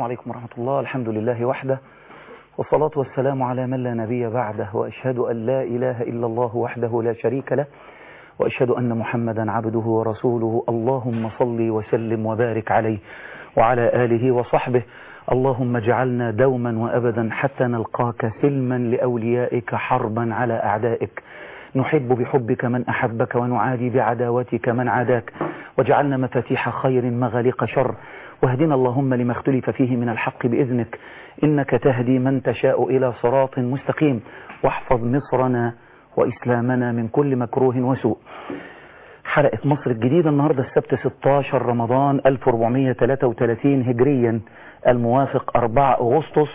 عليكم ورحمة الله الحمد لله وحده والصلاة والسلام على من لا نبي بعده وأشهد أن لا إله إلا الله وحده لا شريك له وأشهد أن محمدا عبده ورسوله اللهم صل وسلم وبارك عليه وعلى آله وصحبه اللهم اجعلنا دوما وأبدا حتى نلقاك سلما لأوليائك حربا على أعدائك نحب بحبك من أحبك ونعادي بعداوتك من عاداك واجعلنا مفاتيح خير مغاليق شر واهدنا اللهم لما اختلف فيه من الحق بإذنك إنك تهدي من تشاء إلى صراط مستقيم واحفظ مصرنا وإسلامنا من كل مكروه وسوء حلقة مصر الجديدة النهاردة السبت 16 رمضان 1433 هجريا الموافق 4 أغسطس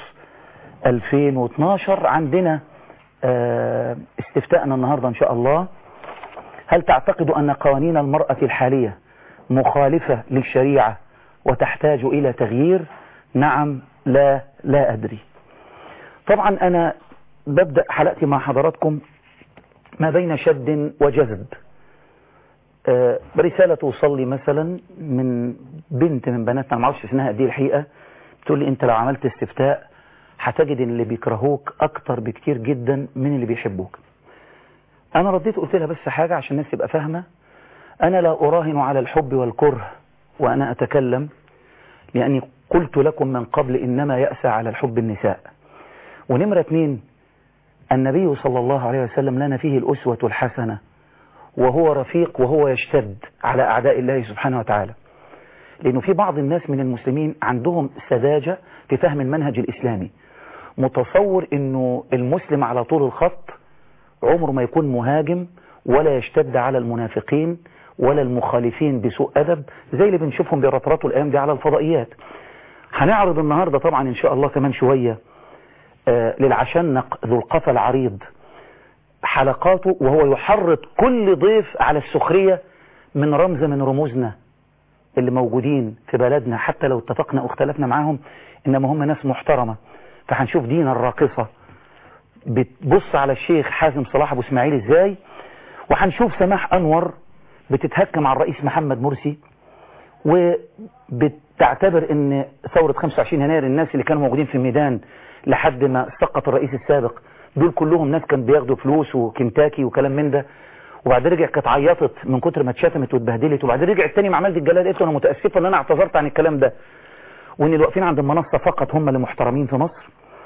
2012 عندنا استفتاءنا النهاردة إن شاء الله هل تعتقد أن قوانين المرأة الحالية مخالفة للشريعة وتحتاج إلى تغيير نعم لا لا أدري طبعا أنا ببدأ حلقتي مع حضراتكم ما بين شد وجذب آه رسالة توصل لي مثلا من بنت من بناتنا ما اعرفش اسمها دي الحقيقة بتقول لي انت لو عملت استفتاء هتجد ان اللي بيكرهوك اكتر بكتير جدا من اللي بيحبوك انا رديت قلت لها بس حاجة عشان الناس تبقى فاهمة انا لا اراهن على الحب والكره وانا اتكلم لاني قلت لكم من قبل انما يأسى على الحب النساء ونمرة اتنين النبي صلى الله عليه وسلم لنا فيه الأسوة الحسنة وهو رفيق وهو يشتد على أعداء الله سبحانه وتعالى لأنه في بعض الناس من المسلمين عندهم سذاجة في فهم المنهج الإسلامي متصور أنه المسلم على طول الخط عمره ما يكون مهاجم ولا يشتد على المنافقين ولا المخالفين بسوء أدب زي اللي بنشوفهم بيرطرطوا الأيام دي على الفضائيات هنعرض النهاردة طبعا إن شاء الله كمان شوية آه للعشنق ذو القفا العريض حلقاته وهو يحرض كل ضيف على السخرية من رمز من رموزنا اللي موجودين في بلدنا حتى لو اتفقنا واختلفنا معاهم إنما هم ناس محترمة فهنشوف دينا الراقصة بتبص على الشيخ حازم صلاح أبو اسماعيل ازاي وهنشوف سماح أنور بتتهكم على الرئيس محمد مرسي وبتعتبر ان ثورة 25 يناير الناس اللي كانوا موجودين في الميدان لحد ما سقط الرئيس السابق دول كلهم ناس كانوا بياخدوا فلوس وكنتاكي وكلام من ده وبعدين رجع كانت عيطت من كتر ما اتشتمت واتبهدلت وبعدين رجعت تاني مع عملت الجلاد قالت انا متاسفه ان انا اعتذرت عن الكلام ده وان اللي واقفين عند المنصه فقط هم اللي محترمين في مصر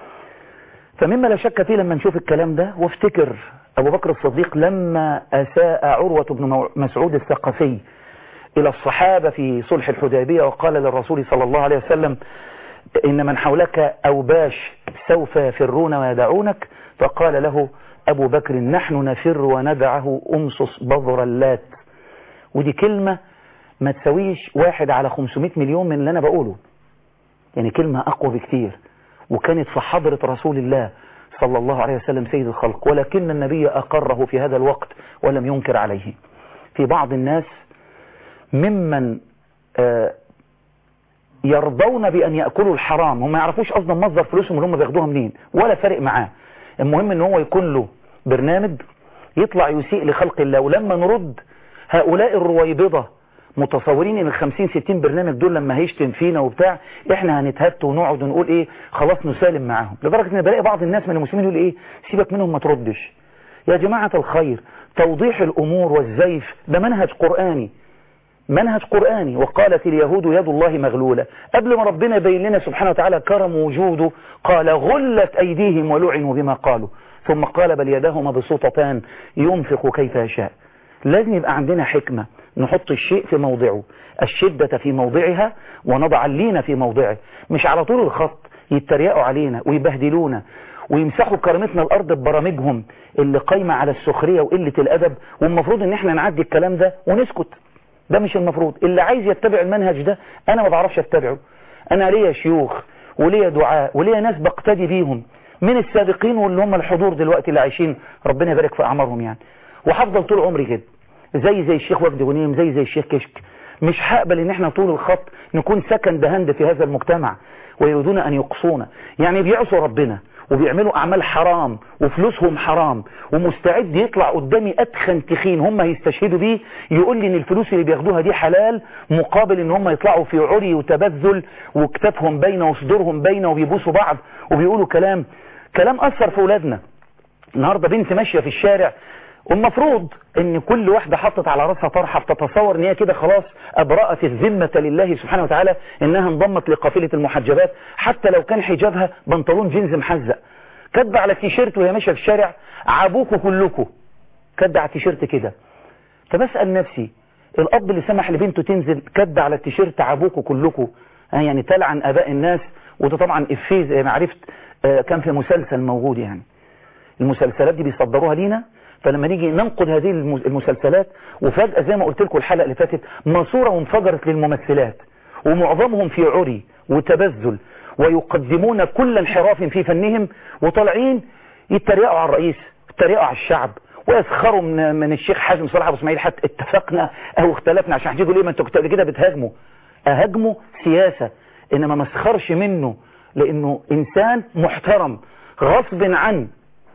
فمما لا شك فيه لما نشوف الكلام ده وافتكر ابو بكر الصديق لما اساء عروه بن مسعود الثقفي الى الصحابه في صلح الحديبيه وقال للرسول صلى الله عليه وسلم إن من حولك أوباش سوف يفرون ويدعونك فقال له أبو بكر نحن نفر وندعه أمصص بذر اللات ودي كلمة ما تسويش واحد على 500 مليون من اللي أنا بقوله يعني كلمة أقوى بكتير وكانت في حضرة رسول الله صلى الله عليه وسلم سيد الخلق ولكن النبي أقره في هذا الوقت ولم ينكر عليه في بعض الناس ممن آه يرضون بأن يأكلوا الحرام هم ما يعرفوش أصلا مصدر فلوسهم اللي هم بياخدوها منين ولا فارق معاه المهم ان هو يكون له برنامج يطلع يسيء لخلق الله ولما نرد هؤلاء الرويبضة متصورين ان الخمسين ستين برنامج دول لما هيشتم فينا وبتاع احنا هنتهت ونقعد ونقول ايه خلاص نسالم معاهم لدرجة ان بلاقي بعض الناس من المسلمين يقول ايه سيبك منهم ما تردش يا جماعة الخير توضيح الامور والزيف ده منهج قرآني منهج قرآني وقالت اليهود يد الله مغلولة قبل ما ربنا يبين لنا سبحانه وتعالى كرم وجوده قال غلت أيديهم ولعنوا بما قالوا ثم قال بل يداه مبسوطتان ينفق كيف يشاء لازم يبقى عندنا حكمة نحط الشيء في موضعه الشدة في موضعها ونضع اللين في موضعه مش على طول الخط يتريقوا علينا ويبهدلونا ويمسحوا كرامتنا الأرض ببرامجهم اللي قايمة على السخرية وقلة الأدب والمفروض ان احنا نعدي الكلام ده ونسكت ده مش المفروض اللي عايز يتبع المنهج ده انا ما بعرفش اتبعه انا ليا شيوخ وليا دعاء وليا ناس بقتدي بيهم من السابقين واللي هم الحضور دلوقتي اللي عايشين ربنا يبارك في اعمارهم يعني وهفضل طول عمري كده زي زي الشيخ وجدي غنيم زي زي الشيخ كشك مش هقبل ان احنا طول الخط نكون سكند هاند في هذا المجتمع ويريدون ان يقصونا يعني بيعصوا ربنا وبيعملوا اعمال حرام وفلوسهم حرام ومستعد يطلع قدامي اتخن تخين هم هيستشهدوا بيه يقول لي ان الفلوس اللي بياخدوها دي حلال مقابل ان هم يطلعوا في عري وتبذل وكتافهم باينه وصدورهم باينه وبيبوسوا بعض وبيقولوا كلام كلام اثر في اولادنا النهارده بنت ماشيه في الشارع والمفروض ان كل واحدة حطت على راسها طرحة بتتصور ان هي كده خلاص ابرأت الذمة لله سبحانه وتعالى انها انضمت لقافلة المحجبات حتى لو كان حجابها بنطلون جينز محزق كاتبه على التيشيرت وهي ماشية في الشارع عابوكوا كلكوا كاتبه على التيشيرت كده فبسأل نفسي الاب اللي سمح لبنته تنزل كاتبه على التيشيرت عابوكوا كلكوا يعني تلعن اباء الناس وده طبعا افيه زي ما عرفت كان في مسلسل موجود يعني المسلسلات دي بيصدروها لينا فلما نيجي ننقد هذه المسلسلات وفجأة زي ما قلت لكم الحلقة اللي فاتت ماسورة وانفجرت للممثلات ومعظمهم في عري وتبذل ويقدمون كل انحراف في فنهم وطالعين يتريقوا على الرئيس يتريقوا على الشعب ويسخروا من, من الشيخ حازم صلاح ابو اسماعيل حتى اتفقنا او اختلفنا عشان هتيجوا ليه ما انتوا كنتوا كده بتهاجموا اهاجموا سياسة انما ما اسخرش منه لانه انسان محترم غصب عن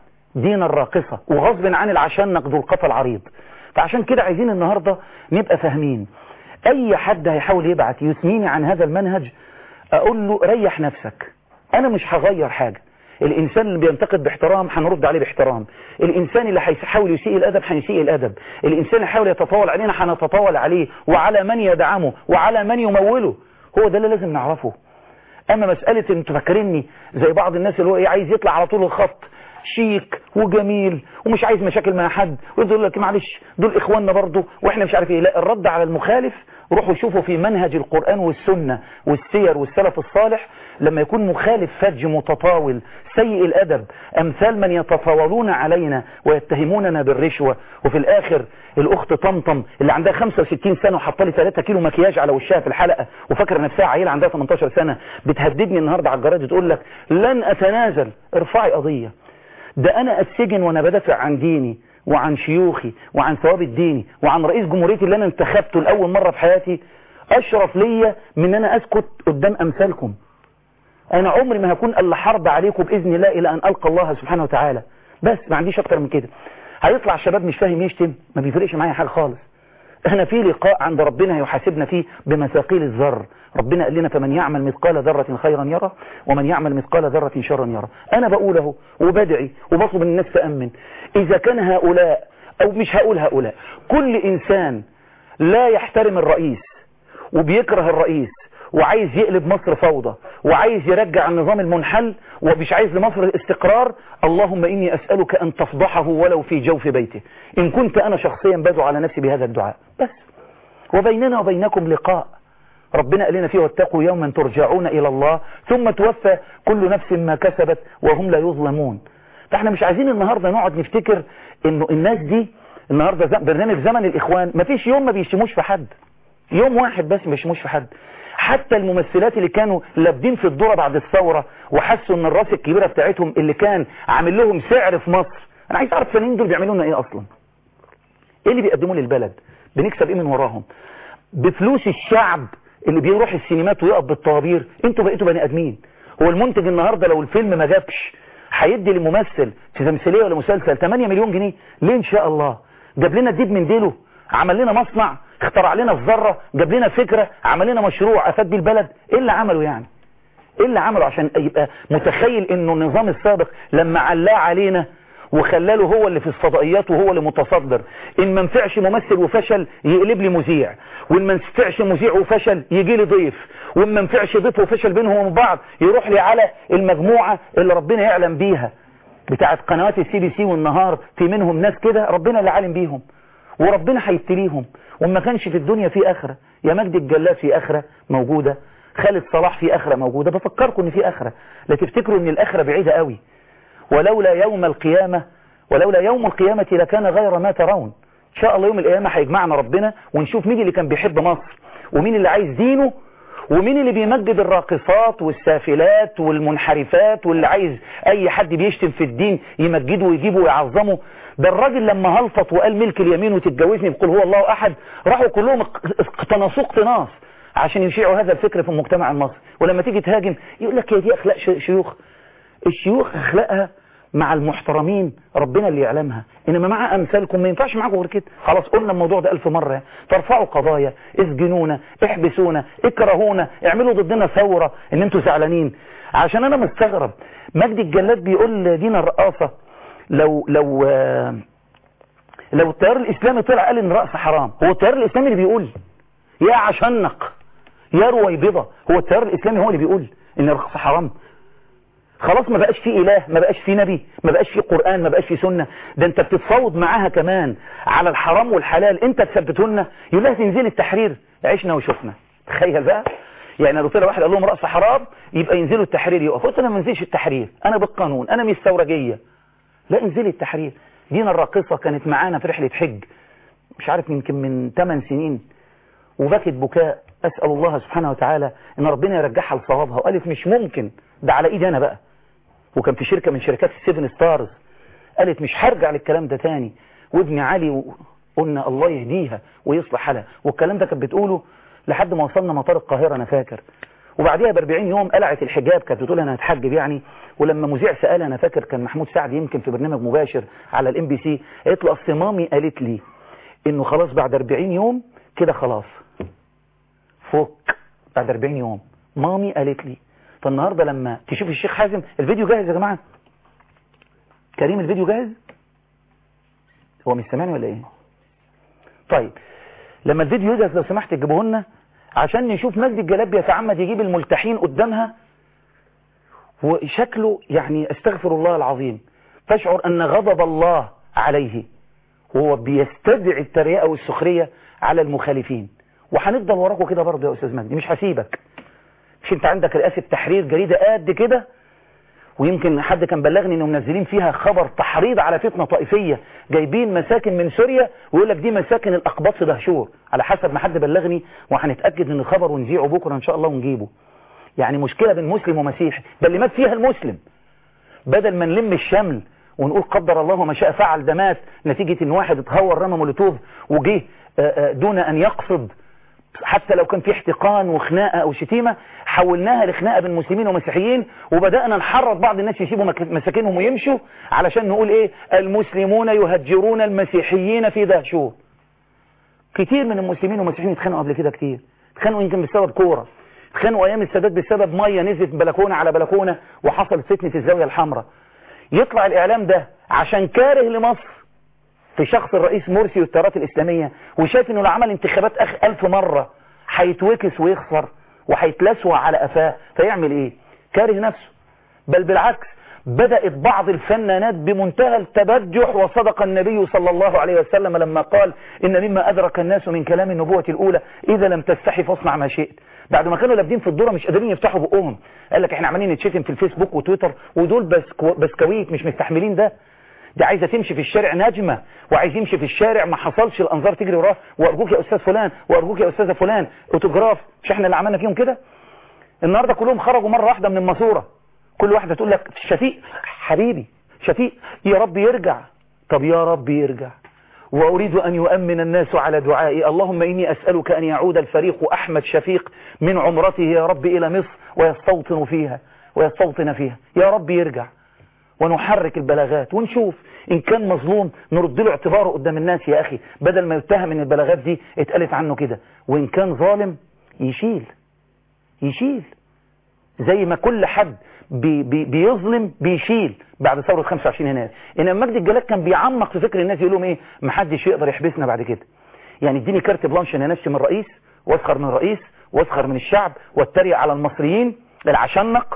دين الراقصة وغصب عن العشان ذو القفا العريض فعشان كده عايزين النهاردة نبقى فاهمين اي حد هيحاول يبعت يثنيني عن هذا المنهج اقول له ريح نفسك انا مش هغير حاجة الانسان اللي بينتقد باحترام هنرد عليه باحترام الانسان اللي هيحاول يسيء الادب هيسيء الادب الانسان اللي يحاول يتطاول علينا هنتطاول عليه وعلى من يدعمه وعلى من يموله هو ده اللي لازم نعرفه اما مسألة انتوا فاكريني زي بعض الناس اللي هو ايه عايز يطلع على طول الخط شيك وجميل ومش عايز مشاكل مع حد ويقول لك معلش دول اخواننا برضه واحنا مش عارف ايه لا الرد على المخالف روحوا شوفوا في منهج القرآن والسنة والسير والسلف الصالح لما يكون مخالف فج متطاول سيء الأدب أمثال من يتطاولون علينا ويتهموننا بالرشوة وفي الآخر الأخت طمطم اللي عندها 65 سنة وحاطه لي 3 كيلو مكياج على وشها في الحلقة وفاكره نفسها عيلة عندها 18 سنة بتهددني النهاردة على الجراج تقول لك لن أتنازل ارفعي قضية ده أنا أتسجن وأنا بدافع عن ديني وعن شيوخي وعن ثواب الديني وعن رئيس جمهوريتي اللي أنا انتخبته لأول مرة في حياتي أشرف ليا من أن أنا أسكت قدام أمثالكم أنا عمري ما هكون إلا حرب عليكم بإذن الله إلى أن ألقى الله سبحانه وتعالى بس ما عنديش أكتر من كده هيطلع الشباب مش فاهم يشتم ما بيفرقش معايا حاجة خالص احنا في لقاء عند ربنا يحاسبنا فيه بمثاقيل الذر ربنا قال لنا فمن يعمل مثقال ذرة خيرا يرى ومن يعمل مثقال ذرة شرا يرى انا بقوله وبدعي وبطلب الناس تأمن اذا كان هؤلاء او مش هقول هؤلاء كل انسان لا يحترم الرئيس وبيكره الرئيس وعايز يقلب مصر فوضى وعايز يرجع النظام المنحل ومش عايز لمصر الاستقرار اللهم إني أسألك أن تفضحه ولو في جوف بيته إن كنت أنا شخصيا بدعو على نفسي بهذا الدعاء بس وبيننا وبينكم لقاء ربنا قال لنا فيه واتقوا يوما ترجعون إلى الله ثم توفى كل نفس ما كسبت وهم لا يظلمون فاحنا مش عايزين النهاردة نقعد نفتكر انه الناس دي النهاردة برنامج زمن الإخوان مفيش يوم ما بيشتموش في حد يوم واحد بس ما بيشتموش في حد حتى الممثلات اللي كانوا لابدين في الدورة بعد الثورة وحسوا ان الراس الكبيرة بتاعتهم اللي كان عامل لهم سعر في مصر انا عايز اعرف الفنانين دول بيعملوا لنا ايه اصلا ايه اللي بيقدموه للبلد بنكسب ايه من وراهم بفلوس الشعب اللي بيروح السينمات ويقف بالطوابير انتوا بقيتوا بني ادمين هو المنتج النهاردة لو الفيلم ما جابش هيدي للممثل في تمثيليه ولا مسلسل 8 مليون جنيه ليه ان شاء الله جاب لنا الديب من ديله عمل لنا مصنع اخترع لنا الذرة جاب لنا فكرة عمل لنا مشروع افاد بيه البلد ايه اللي عمله يعني ايه اللي عمله عشان يبقى متخيل انه النظام السابق لما علاه علينا وخلاله هو اللي في الفضائيات وهو اللي متصدر ان ما نفعش ممثل وفشل يقلب لي مذيع وان ما نفعش مذيع وفشل يجي لي ضيف وان ما نفعش ضيف وفشل بينهم وبين بعض يروح لي على المجموعة اللي ربنا يعلم بيها بتاعت قنوات السي بي سي والنهار في منهم ناس كده ربنا اللي عالم بيهم وربنا هيبتليهم وما كانش في الدنيا في آخرة يا مجد الجلاد في آخرة موجودة خالد صلاح في آخرة موجودة بفكركم ان في آخرة لا تفتكروا ان الآخرة بعيدة قوي ولولا يوم القيامة ولولا يوم القيامة لكان غير ما ترون ان شاء الله يوم القيامة هيجمعنا ربنا ونشوف مين اللي كان بيحب مصر ومين اللي عايز دينه ومين اللي بيمجد الراقصات والسافلات والمنحرفات واللي عايز اي حد بيشتم في الدين يمجده ويجيبه ويعظمه ده الراجل لما هلفط وقال ملك اليمين وتتجوزني بقول هو الله احد راحوا كلهم اقتنصوا اقتناص عشان يشيعوا هذا الفكر في المجتمع المصري ولما تيجي تهاجم يقول لك يا دي اخلاق شيوخ الشيوخ اخلاقها مع المحترمين ربنا اللي يعلمها انما مع امثالكم ما ينفعش معاكم غير كده خلاص قلنا الموضوع ده الف مرة ترفعوا قضايا اسجنونا احبسونا اكرهونا اعملوا ضدنا ثورة ان انتوا زعلانين عشان انا مستغرب مجدي الجلاد بيقول دينا الرقاصة لو لو لو التيار الاسلامي طلع قال ان الرقص حرام هو التيار الاسلامي اللي بيقول يا عشنق يا رويبضة هو التيار الاسلامي هو اللي بيقول ان الرقص حرام خلاص ما بقاش في اله ما بقاش في نبي ما بقاش في قرآن ما بقاش في سنة ده انت بتتفاوض معاها كمان على الحرام والحلال انت تثبته لنا يقول لها تنزل التحرير عشنا وشفنا تخيل بقى يعني لو طلع واحد قال لهم رأس حرام يبقى ينزلوا التحرير يقف قلت انا ما انزلش التحرير انا بالقانون انا مش ثورجيه لا انزلي التحرير دينا الراقصة كانت معانا في رحلة حج مش عارف يمكن من 8 سنين وبكت بكاء أسأل الله سبحانه وتعالى إن ربنا يرجعها لصوابها وقالت مش ممكن ده على إيدي أنا بقى وكان في شركة من شركات السيفن ستارز قالت مش هرجع للكلام ده تاني وابن علي قلنا الله يهديها ويصلح حالها والكلام ده كانت بتقوله لحد ما وصلنا مطار القاهرة أنا فاكر وبعديها ب 40 يوم قلعت الحجاب كانت بتقول انا هتحجب يعني ولما مذيع سألها انا فاكر كان محمود سعد يمكن في برنامج مباشر على الام بي سي قالت له اصل مامي قالت لي انه خلاص بعد 40 يوم كده خلاص فك بعد 40 يوم مامي قالت لي فالنهاردة لما تشوف الشيخ حازم الفيديو جاهز يا جماعة كريم الفيديو جاهز هو مش سامعني ولا ايه طيب لما الفيديو يجهز لو سمحت تجيبوه لنا عشان نشوف مجدي الجلاب بيتعمد يجيب الملتحين قدامها وشكله يعني استغفر الله العظيم تشعر ان غضب الله عليه وهو بيستدعي التريقة والسخرية على المخالفين وهنفضل وراكوا كده برضه يا استاذ مجدي مش هسيبك مش انت عندك رئاسة تحرير جريدة قد كده ويمكن حد كان بلغني انهم منزلين فيها خبر تحريض على فتنة طائفية جايبين مساكن من سوريا ويقول لك دي مساكن الاقباط في دهشور على حسب ما حد بلغني وهنتأكد من الخبر ونذيعه بكرة ان شاء الله ونجيبه يعني مشكلة بين مسلم ومسيحي ده اللي مات فيها المسلم بدل ما نلم الشمل ونقول قدر الله ما شاء فعل ده مات نتيجة ان واحد اتهور رمى مولوتوف وجه دون ان يقصد حتى لو كان في احتقان وخناقة او شتيمة حولناها لخناقة بين مسلمين ومسيحيين وبدأنا نحرض بعض الناس يسيبوا مساكنهم ويمشوا علشان نقول ايه المسلمون يهجرون المسيحيين في دهشور كتير من المسلمين والمسيحيين اتخانقوا قبل كده كتير اتخانقوا يمكن بسبب كورة اتخانقوا ايام السادات بسبب مية نزلت بلكونة على بلكونة وحصلت فتنة الزاوية الحمراء يطلع الاعلام ده عشان كاره لمصر في شخص الرئيس مرسي والتيارات الإسلامية وشايف انه لو عمل انتخابات أخ ألف مرة هيتوكس ويخسر وهيتلسوع على قفاه فيعمل ايه كاره نفسه بل بالعكس بدأت بعض الفنانات بمنتهى التبجح وصدق النبي صلى الله عليه وسلم لما قال إن مما أدرك الناس من كلام النبوة الأولى إذا لم تستحي فاصنع ما شئت بعد ما كانوا لابدين في الدورة مش قادرين يفتحوا بقهم قال لك احنا عمالين نتشتم في الفيسبوك وتويتر ودول بسكو بسكويت مش مستحملين ده دي عايزة تمشي في الشارع نجمة وعايز يمشي في الشارع ما حصلش الأنظار تجري وراه وأرجوك يا أستاذ فلان وأرجوك يا أستاذة فلان أوتوجراف مش احنا اللي عملنا فيهم كده النهاردة كلهم خرجوا مرة واحدة من الماسورة كل واحدة تقول لك شفيق حبيبي شفيق يا رب يرجع طب يا رب يرجع وأريد أن يؤمن الناس على دعائي اللهم إني أسألك أن يعود الفريق أحمد شفيق من عمرته يا رب إلى مصر ويستوطن فيها ويستوطن فيها يا رب يرجع ونحرك البلاغات ونشوف إن كان مظلوم نرد له اعتباره قدام الناس يا أخي بدل ما يتهم ان البلاغات دي اتقالت عنه كده وإن كان ظالم يشيل يشيل زي ما كل حد بي بي بيظلم بيشيل بعد ثورة 25 يناير إنما مجدي الجلال كان بيعمق في فكر الناس يقول لهم إيه محدش يقدر يحبسنا بعد كده يعني اديني كارت بلانش ان انشي من الرئيس واسخر من الرئيس واسخر من الشعب واتريق على المصريين العشنق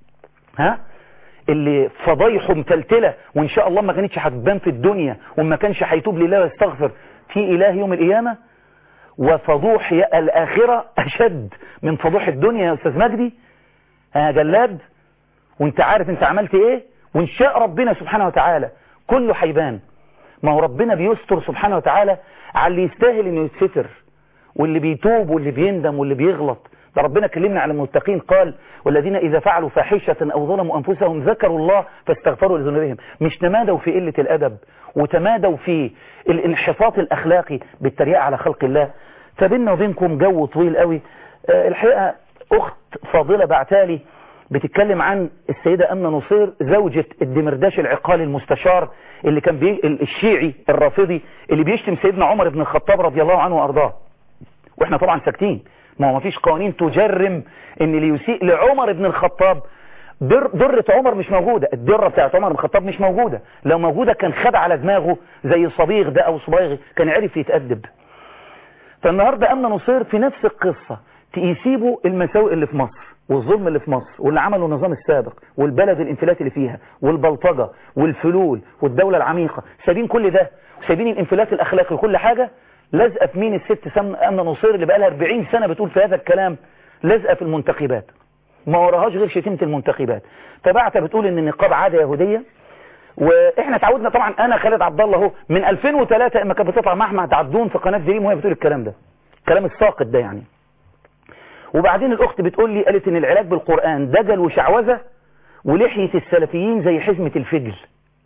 ها اللي فضايحه متلتلة وان شاء الله ما كانتش هتبان في الدنيا وما كانش هيتوب لله ويستغفر في اله يوم القيامة وفضوح الاخرة اشد من فضوح الدنيا يا استاذ مجدي ها جلاد وانت عارف انت عملت ايه وان شاء ربنا سبحانه وتعالى كله هيبان ما هو ربنا بيستر سبحانه وتعالى على اللي يستاهل انه يتستر واللي بيتوب واللي بيندم واللي بيغلط ده ربنا كلمنا على المتقين قال والذين إذا فعلوا فاحشة أو ظلموا أنفسهم ذكروا الله فاستغفروا لذنوبهم مش تمادوا في قلة الأدب وتمادوا في الانحطاط الأخلاقي بالتريقة على خلق الله فبيننا وبينكم جو طويل قوي أه الحقيقة أخت فاضلة بعتالي بتتكلم عن السيدة أمنة نصير زوجة الدمرداش العقالي المستشار اللي كان بي... الشيعي الرافضي اللي بيشتم سيدنا عمر بن الخطاب رضي الله عنه وأرضاه واحنا طبعا ساكتين ما هو مفيش قوانين تجرم ان اللي يسيء لعمر بن الخطاب در درة عمر مش موجودة الدرة بتاعت عمر بن الخطاب مش موجودة لو موجودة كان خد على دماغه زي صبيغ ده او صبيغ كان عرف يتأدب فالنهاردة أمنة نصير في نفس القصة يسيبوا المساوئ اللي في مصر والظلم اللي في مصر واللي عمله النظام السابق والبلد الانفلات اللي فيها والبلطجة والفلول والدولة العميقة سايبين كل ده وسايبين الانفلات الأخلاقي وكل حاجة لازقة في مين الست سم أمنة نصير اللي بقى لها 40 سنة بتقول في هذا الكلام لازقة في المنتخبات ما وراهاش غير شتيمة المنتخبات تبعتها بتقول ان النقاب عادة يهودية واحنا تعودنا طبعا انا خالد عبد الله اهو من 2003 اما كانت بتطلع مع احمد عبدون في قناه دريم وهي بتقول الكلام ده الكلام الساقط ده يعني وبعدين الاخت بتقول لي قالت ان العلاج بالقران دجل وشعوذه ولحيه السلفيين زي حزمه الفجل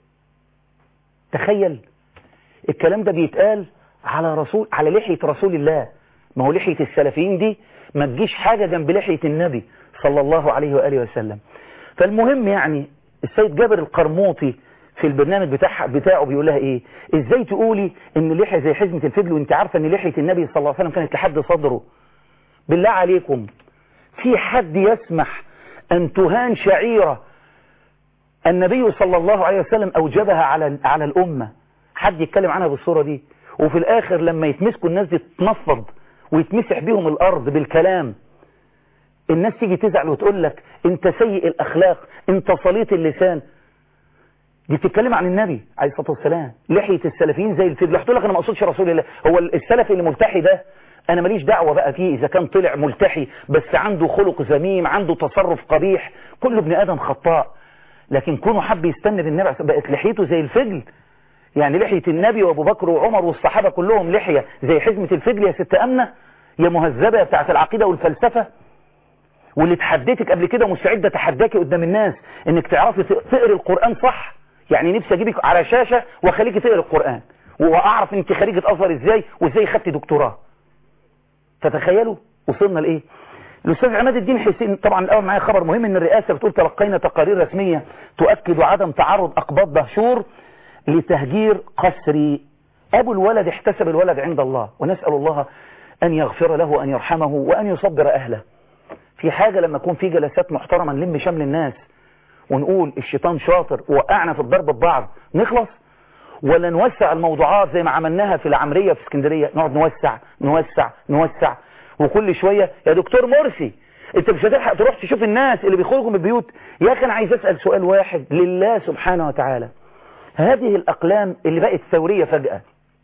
تخيل الكلام ده بيتقال على رسول على لحيه رسول الله ما هو لحيه السلفيين دي ما تجيش حاجه جنب لحيه النبي صلى الله عليه واله وسلم فالمهم يعني السيد جابر القرموطي في البرنامج بتاعها بتاعه بيقول لها ايه ازاي تقولي ان لحية زي حزمة الفجل وانت عارفة ان لحية النبي صلى الله عليه وسلم كانت لحد صدره بالله عليكم في حد يسمح ان تهان شعيرة النبي صلى الله عليه وسلم اوجبها على على الامة حد يتكلم عنها بالصورة دي وفي الاخر لما يتمسكوا الناس دي تتنفض ويتمسح بيهم الارض بالكلام الناس تيجي تزعل وتقول لك انت سيء الاخلاق انت صليط اللسان دي بتتكلم عن النبي عليه الصلاه والسلام لحيه السلفيين زي الفيل قلت لك انا ما اقصدش رسول الله هو السلفي اللي ملتحي ده انا ماليش دعوه بقى فيه اذا كان طلع ملتحي بس عنده خلق ذميم عنده تصرف قبيح كل ابن ادم خطاء لكن كونه حب يستنى بالنبي بقت لحيته زي الفجل يعني لحيه النبي وابو بكر وعمر والصحابه كلهم لحيه زي حزمه الفجل يا ست امنه يا مهذبه بتاعت العقيده والفلسفه واللي تحديتك قبل كده مستعدة تحداكي قدام الناس انك تعرفي تقري القرآن صح يعني نفسي اجيبك على شاشة واخليكي تقري القرآن واعرف انت خريجة ازهر ازاي وازاي خدتي دكتوراه فتخيلوا وصلنا لايه الاستاذ عماد الدين حسين طبعا الاول معايا خبر مهم ان الرئاسة بتقول تلقينا تقارير رسمية تؤكد عدم تعرض اقباط دهشور لتهجير قسري ابو الولد احتسب الولد عند الله ونسأل الله ان يغفر له وان يرحمه وان يصبر اهله في حاجة لما يكون في جلسات محترمة نلم شمل الناس ونقول الشيطان شاطر وقعنا في الضرب ببعض نخلص ولا نوسع الموضوعات زي ما عملناها في العمرية في اسكندرية نقعد نوسع نوسع نوسع وكل شوية يا دكتور مرسي انت مش هتلحق تروح تشوف الناس اللي بيخرجوا من البيوت يا اخي انا عايز اسأل سؤال واحد لله سبحانه وتعالى هذه الاقلام اللي بقت ثورية فجأة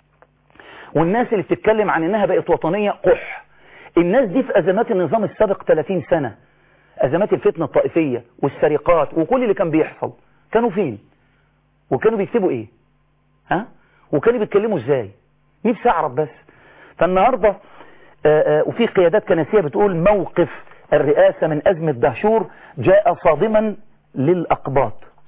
والناس اللي بتتكلم عن انها بقت وطنية قح الناس دي في أزمات النظام السابق 30 سنة أزمات الفتنة الطائفية والسرقات وكل اللي كان بيحصل كانوا فين وكانوا بيكتبوا ايه ها وكانوا بيتكلموا ازاي نفسي اعرف بس فالنهاردة آآ آآ وفي قيادات كنسية بتقول موقف الرئاسة من أزمة دهشور جاء صادما للأقباط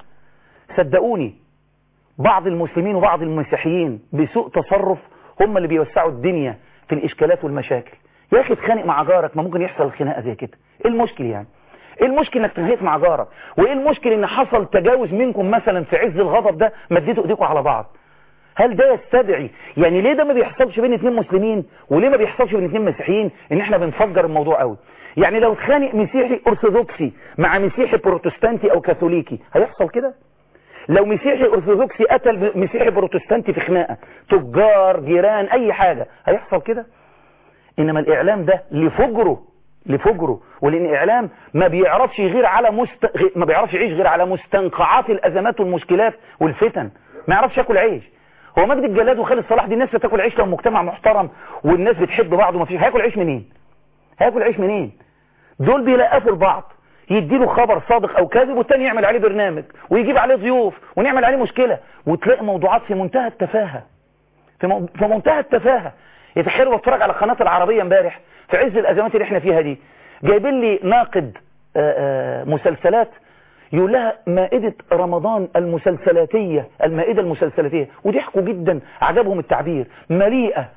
صدقوني بعض المسلمين وبعض المسيحيين بسوء تصرف هم اللي بيوسعوا الدنيا في الإشكالات والمشاكل يا اخي اتخانق مع جارك ما ممكن يحصل خناقه زي كده ايه المشكل يعني ايه المشكل انك تنهيت مع جارك وايه المشكل ان حصل تجاوز منكم مثلا في عز الغضب ده مديتوا ايديكم على بعض هل ده يستدعي يعني ليه ده ما بيحصلش بين اتنين مسلمين وليه ما بيحصلش بين اتنين مسيحيين ان احنا بنفجر الموضوع قوي يعني لو اتخانق مسيحي ارثوذكسي مع مسيحي بروتستانتي او كاثوليكي هيحصل كده لو مسيحي ارثوذكسي قتل مسيحي بروتستانتي في خناقه تجار جيران اي حاجه هيحصل كده انما الاعلام ده لفجره لفجره ولان الاعلام ما بيعرفش غير على مست... ما بيعرفش يعيش غير على مستنقعات الازمات والمشكلات والفتن ما يعرفش ياكل عيش هو مجد الجلاد وخالد صلاح دي الناس بتاكل عيش لو مجتمع محترم والناس بتحب بعض وما فيش هياكل عيش منين هياكل عيش منين دول بيلقفوا لبعض يديله خبر صادق او كاذب والتاني يعمل عليه برنامج ويجيب عليه ضيوف ونعمل عليه مشكلة وتلاقي موضوعات في منتهى التفاهة في, م... في منتهى التفاهة يتخيلوا بتفرج على قناة العربية امبارح في عز الازمات اللي احنا فيها دي جايبين لي ناقد آآ آآ مسلسلات يقول لها مائدة رمضان المسلسلاتية المائدة المسلسلاتية وضحكوا جدا عجبهم التعبير مليئة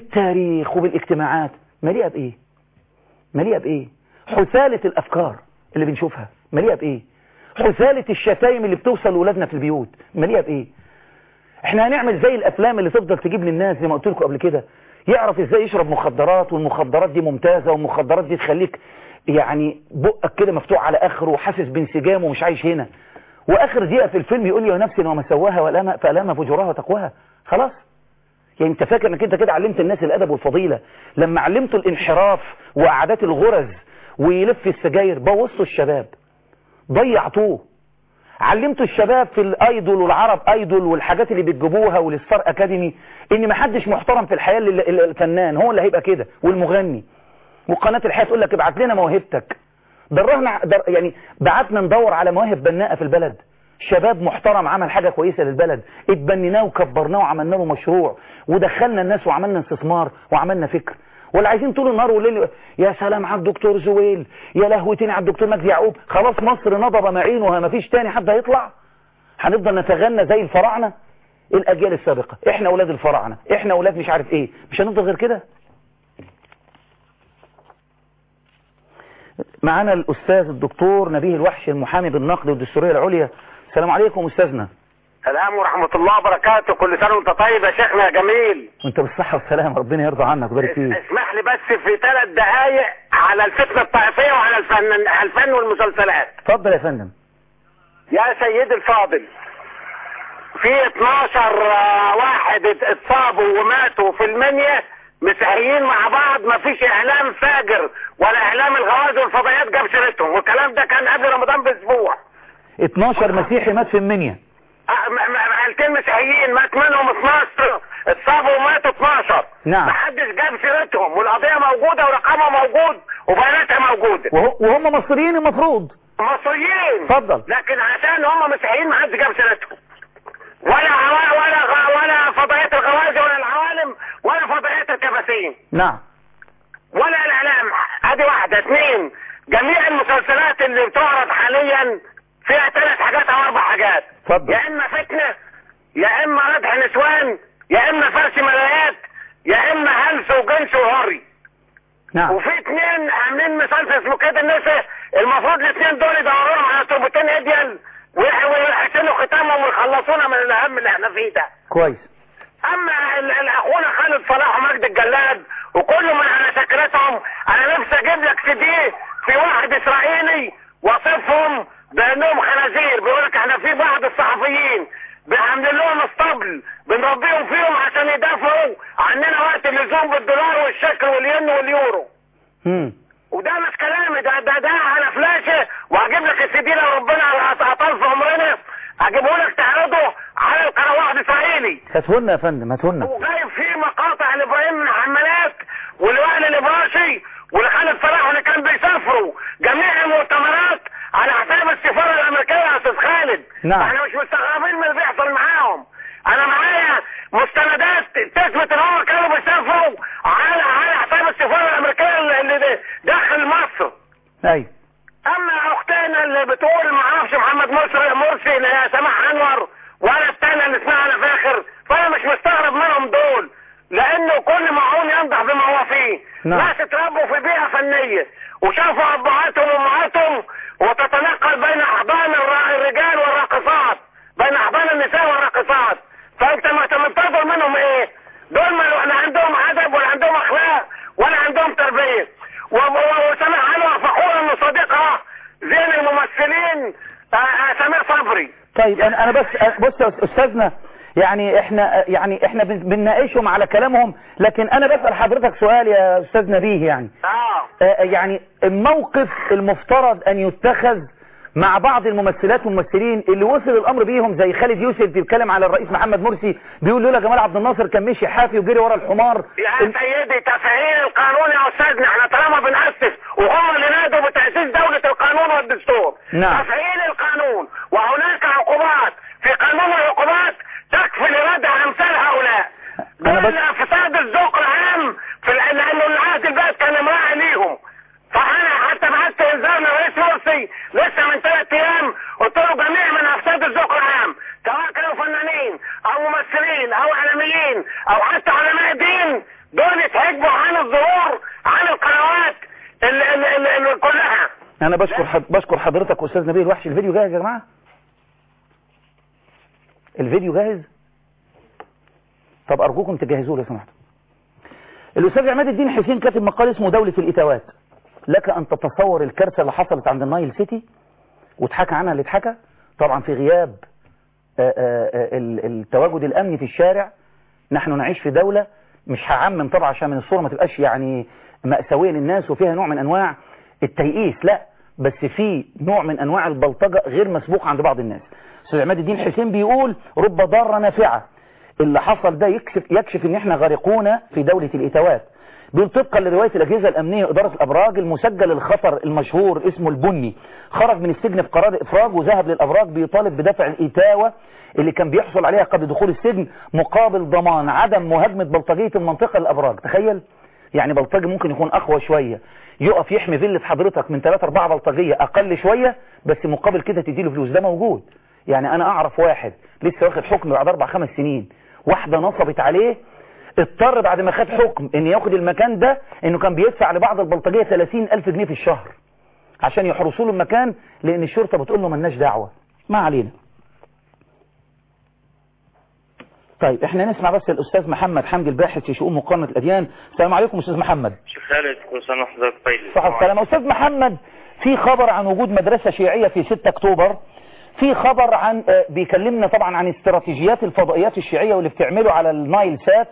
بالتاريخ وبالاجتماعات مليئة بايه مليئة بايه حثالة الافكار اللي بنشوفها مليئة بايه حثالة الشتايم اللي بتوصل لولادنا في البيوت مليئة بايه احنا هنعمل زي الافلام اللي تفضل تجيب للناس زي ما قلت لكم قبل كده يعرف ازاي يشرب مخدرات والمخدرات دي ممتازة والمخدرات دي تخليك يعني بقك كده مفتوح على اخره وحاسس بانسجام ومش عايش هنا واخر دقيقة في الفيلم يقول لي يا نفسي وما سواها والام فالام فجورها وتقواها خلاص يعني انت فاكر انك انت كده علمت الناس الادب والفضيلة لما علمتوا الانحراف وقعدات الغرز ويلف السجاير بوظتوا الشباب ضيعتوه علمتوا الشباب في الايدول والعرب ايدول والحاجات اللي بتجيبوها والستار اكاديمي ان محدش محترم في الحياة اللي اللي الفنان هو اللي هيبقى كده والمغني وقناة الحياة تقول لك ابعت لنا موهبتك درهنا در يعني بعتنا ندور على مواهب بناءة في البلد شباب محترم عمل حاجة كويسة للبلد اتبنيناه وكبرناه وعملنا له مشروع ودخلنا الناس وعملنا استثمار وعملنا فكر ولا عايزين طول النهار والليل يا سلام على الدكتور زويل يا لهوتين على الدكتور مجدي يعقوب خلاص مصر نضب معينها ما فيش تاني حد هيطلع هنفضل نتغنى زي الفراعنه الاجيال السابقه احنا اولاد الفراعنه احنا اولاد مش عارف ايه مش هنفضل غير كده معانا الاستاذ الدكتور نبيه الوحش المحامي بالنقد والدستوريه العليا السلام عليكم استاذنا السلام ورحمة الله وبركاته كل سنة وانت طيب يا شيخنا يا جميل وانت بالصحه والسلامه ربنا يرضى عنك ويبارك فيك اسمح لي بس في ثلاث دقايق على الفتنة الطائفية وعلى الفن على الفن والمسلسلات اتفضل يا فندم يا سيدي الفاضل في 12 واحد اتصابوا وماتوا في المنيا مسيحيين مع بعض ما فيش اعلام فاجر ولا اعلام الغواز والفضائيات جاب سيرتهم والكلام ده كان قبل رمضان باسبوع 12 مسيحي مات في المنيا عيلتين مسيحيين مات منهم 12 اتصابوا وماتوا 12 نعم. محدش جاب سيرتهم والقضيه موجوده ورقمها موجود وبياناتها موجوده وهو- وهم مصريين المفروض مصريين اتفضل. لكن عشان هم مسيحيين محدش جاب سيرتهم ولا عوا ولا غ... ولا فضائيات الغوازي ولا العوالم ولا فضائيات الكباسين نعم ولا الاعلام ادي واحده اثنين جميع المسلسلات اللي بتعرض حاليا فيها ثلاث حاجات او اربع حاجات اتفضل. يا اما فتنه يا اما ردح نسوان يا اما فرش ملايات يا اما هلس وجنس وهري نعم وفي اثنين عاملين مسلسل اسمه كده النساء المفروض الاثنين دول يدوروا لهم على تربتين اديال ويح- ويحسنوا ختامهم ويخلصونا من الاهم اللي احنا فيه ده كويس اما ال- ال- اخونا خالد صلاح ومجد الجلاد وكل من على شكلتهم انا نفسي اجيب لك سي دي في واحد اسرائيلي وصفهم بانهم خنازير بيقول لك احنا في بعض الصحفيين عاملين لهم اسطبل بنربيهم فيهم عشان يدافعوا عننا وقت اللزوم بالدولار والشكل والين واليورو امم وده مش كلامي ده ده ده على فلاشه وهجيب لك السي دي لو ربنا اطال في عمرنا هجيبه لك تعرضه على القناه واحد اسرائيلي هاتهولنا يا فندم هاتهولنا وجايب فيه مقاطع لابراهيم من حمالات والوائل الابراشي والخالد صلاح اللي كان بيسافروا جميع المؤتمرات على حساب السفاره الامريكيه يا استاذ خالد نعم. احنا مش مستغربين من اللي بيحصل معاهم انا معايا مستندات تثبت ان هم كانوا بيسافروا على على حساب السفاره الامريكيه اللي- اللي داخل مصر ايوه اما اختنا اللي بتقول ما اعرفش محمد مرسي مرسي اللي هي سماح انور ولا التانية اللي اسمها انا فاخر فانا مش مستغرب منهم دول لانه كل معون ينضح بما هو فيه نعم. ناس اتربوا في بيئة فنية وشافوا ابهاتهم وامهاتهم وتتنقل بين احضان الر- الرجال والراقصات بين احضان النساء والراقصات فانت ما تنتظر منهم ايه دول ما لا عندهم ادب ولا عندهم اخلاق ولا عندهم تربيه و- و- وسامح انور فخور انه صديقها زين الممثلين آه، آه، سمير صبري طيب انا انا بس بص يا استاذنا يعني احنا يعني احنا بن- بنناقشهم على كلامهم لكن انا بسال حضرتك سؤال يا استاذ نبيه يعني اه آه، يعني الموقف المفترض ان يتخذ مع بعض الممثلات والممثلين اللي وصل الامر بيهم زي خالد يوسف بيتكلم على الرئيس محمد مرسي بيقول لولا جمال عبد الناصر كان مشي حافي وجري ورا الحمار يا سيدي تفعيل القانون يا استاذنا احنا طالما بنأسس وهم اللي نادوا بتأسيس دولة القانون والدستور نعم. تفعيل القانون وهناك عقوبات في قانون العقوبات تكفي لردع امثال هؤلاء أنا دول بس- فساد الذوق العام في ال- لانه العهد البلد كان امرأة ليهم فانا حتى بعت انذار للرئيس مرسي لسه من ثلاث ايام قلت له جميع من افساد الذوق العام سواء كانوا فنانين او ممثلين او اعلاميين او حتى علماء دين دول يتحجبوا عن الظهور عن القنوات ال ال ال ال كلها انا بشكر حد... بشكر حضرتك استاذ نبيل وحش الفيديو جاهز يا جماعه الفيديو جاهز طب ارجوكم تجهزوه لو سمحتوا الاستاذ عماد الدين حسين كاتب مقال اسمه دولة الاتاوات لك ان تتصور الكارثة اللي حصلت عند النايل سيتي واتحكى عنها اللي اتحكى طبعا في غياب آآ آآ التواجد الامني في الشارع نحن نعيش في دولة مش هعمم طبعا عشان من الصورة ما تبقاش يعني مأساوية للناس وفيها نوع من انواع التيئيس لا بس في نوع من انواع البلطجة غير مسبوق عند بعض الناس استاذ عماد الدين حسين بيقول رب ضارة نافعة اللي حصل ده يكشف, يكشف ان احنا غارقون في دولة الاتوات بيقول طبقا لرواية الاجهزة الامنية وادارة الابراج المسجل الخطر المشهور اسمه البني خرج من السجن بقرار افراج وذهب للابراج بيطالب بدفع الاتاوة اللي كان بيحصل عليها قبل دخول السجن مقابل ضمان عدم مهاجمة بلطجية المنطقة للابراج تخيل يعني بلطجي ممكن يكون اقوى شوية يقف يحمي فيلة حضرتك من 3 4 بلطجية اقل شوية بس مقابل كده تديله فلوس ده موجود يعني انا اعرف واحد لسه واخد حكم بعد اربع خمس سنين واحدة نصبت عليه اضطر بعد ما خد حكم ان ياخد المكان ده انه كان بيدفع لبعض البلطجية 30 الف جنيه في الشهر عشان يحرسوا له المكان لان الشرطة بتقول له ملناش دعوة ما علينا طيب احنا نسمع بس الاستاذ محمد حمدي الباحث في شؤون مقارنة الاديان السلام عليكم استاذ محمد شيخ خالد كل سنه وحضرتك طيب صح السلام استاذ محمد في خبر عن وجود مدرسة شيعية في 6 اكتوبر في خبر عن بيكلمنا طبعا عن استراتيجيات الفضائيات الشيعية واللي بتعمله على النايل سات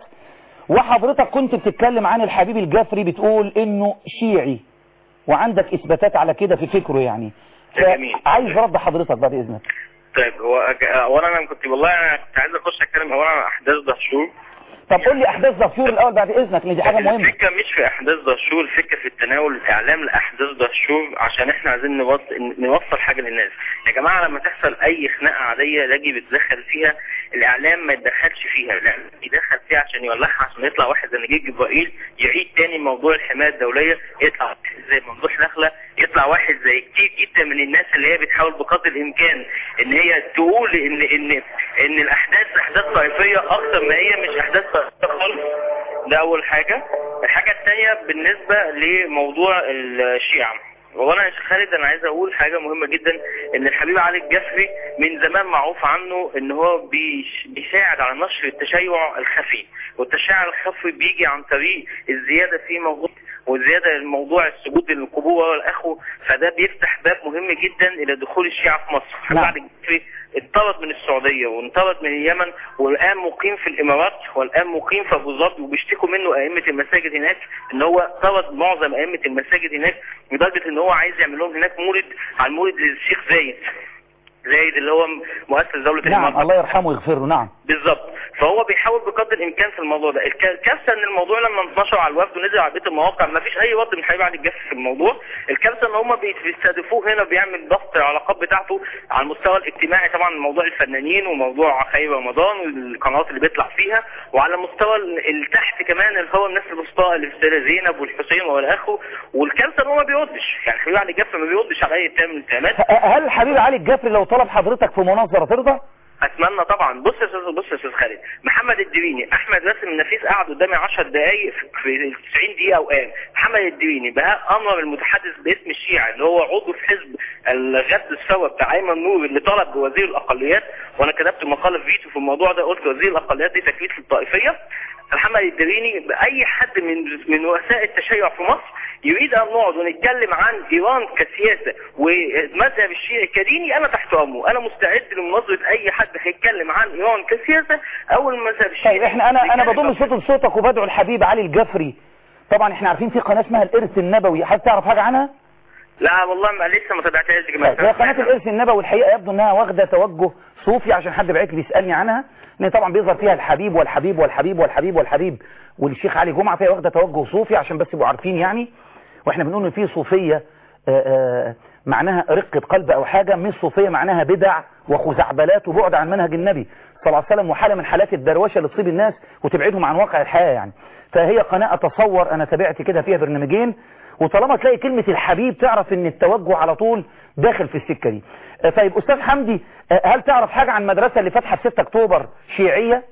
وحضرتك كنت بتتكلم عن الحبيب الجفري بتقول انه شيعي وعندك اثباتات على كده في فكره يعني جميل. عايز رد حضرتك بعد اذنك طيب هو أج- اولا انا كنت والله انا كنت عايز اخش اتكلم اولا عن احداث دهشور طب قول لي احداث دهشور الاول بعد اذنك لان دي حاجه مهمه الفكره مش في احداث دهشور الفكره في التناول الاعلام لاحداث دهشور عشان احنا عايزين نوصل نوصل حاجه للناس يا جماعه لما تحصل اي خناقه عاديه لاجي بيتدخل فيها الاعلام ما يتدخلش فيها الاعلام يدخل فيها عشان يولعها عشان يطلع واحد زي نجيب جبرائيل يعيد تاني موضوع الحمايه الدوليه يطلع واحد زي ممدوح نخله يطلع واحد زي كتير جدا من الناس اللي هي بتحاول بقدر الامكان ان هي تقول ان ان ان الاحداث احداث طائفيه اكتر ما هي مش احداث طائفيه خالص ده اول حاجه الحاجه الثانيه بالنسبه لموضوع الشيعه وانا يا شيخ خالد انا عايز اقول حاجه مهمه جدا ان الحبيب علي الجفري من زمان معروف عنه ان هو بيش- بيساعد على نشر التشيع الخفي والتشيع الخفي بيجي عن طريق الزياده في موضوع وزياده الموضوع السجود للقبور والاخو فده بيفتح باب مهم جدا الى دخول الشيعه في مصر الحبيب نعم. علي الجفري اتطرد من السعوديه وانطرد من اليمن والان مقيم في الامارات والان مقيم في ابو ظبي وبيشتكوا منه ائمه المساجد هناك ان هو طرد معظم ائمه المساجد هناك لدرجه ان هو عايز يعمل لهم هناك مولد على المولد للشيخ زايد زايد اللي هو مؤسس دوله نعم الامارات الله يرحمه ويغفر له نعم بالظبط فهو بيحاول بقدر الامكان في الموضوع ده الك- الكارثه ان الموضوع لما انتشر على الوفد ونزل على بيت المواقع ما فيش اي رد من حبيب علي الجف في الموضوع الكارثه ان هم بيستهدفوه هنا وبيعمل ضغط العلاقات بتاعته على المستوى الاجتماعي طبعا موضوع الفنانين وموضوع خير رمضان والقنوات اللي بيطلع فيها وعلى مستوى ال- التحت كمان اللي هو الناس الوسطى اللي في السيده زينب والحسين والاخو والكارثه ان هو ما بيردش يعني حبيب علي الجف ما بيردش على اي اتهام من الاتهامات ه- هل الحبيب علي الجفري لو طلب حضرتك في مناظرة ترضى اتمنى طبعا بص يا استاذ بص يا استاذ خالد محمد الدريني احمد باسم النفيس قعد قدامي 10 دقائق في 90 دقيقه وقام محمد الدريني بهاء انور المتحدث باسم الشيعة اللي هو عضو في حزب الغد السوا بتاع ايمن نور اللي طلب بوزير الاقليات وانا كتبت مقاله في فيتو في الموضوع ده قلت وزير الاقليات دي تكليف للطائفيه محمد الدريني باي حد من من رؤساء التشيع في مصر يريد ان نقعد ونتكلم عن ايران كسياسه والمذهب الشيعي كديني انا تحت امره انا مستعد لمناظره اي حد هيتكلم عن ايران كسياسه او المذهب الشيعي طيب احنا انا انا نتكلم بضم صوت لصوتك وبدعو الحبيب علي الجفري طبعا احنا عارفين في قناة اسمها الارث النبوي حد تعرف حاجة عنها لا والله ما لسه ما تابعتهاش يا جماعه طيب هي قناة الارث النبوي الحقيقة يبدو انها واخدة توجه صوفي عشان حد بعت لي بيسألني عنها ان طبعا بيظهر فيها الحبيب والحبيب والحبيب والحبيب والحبيب والشيخ علي جمعة فهي واخدة توجه صوفي عشان بس يبقوا عارفين يعني واحنا بنقول ان في صوفية آه، آه، معناها رقة قلب او حاجة مش صوفية معناها بدع وخزعبلات وبعد عن منهج النبي صلى الله عليه وسلم وحالة من حالات الدروشة اللي تصيب الناس وتبعدهم عن واقع الحياة يعني فهي قناة اتصور انا تابعت كده فيها برنامجين وطالما تلاقي كلمة الحبيب تعرف ان التوجه على طول داخل في السكة دي آه، طيب استاذ حمدي آه، هل تعرف حاجة عن مدرسة اللي فاتحة في 6 اكتوبر شيعية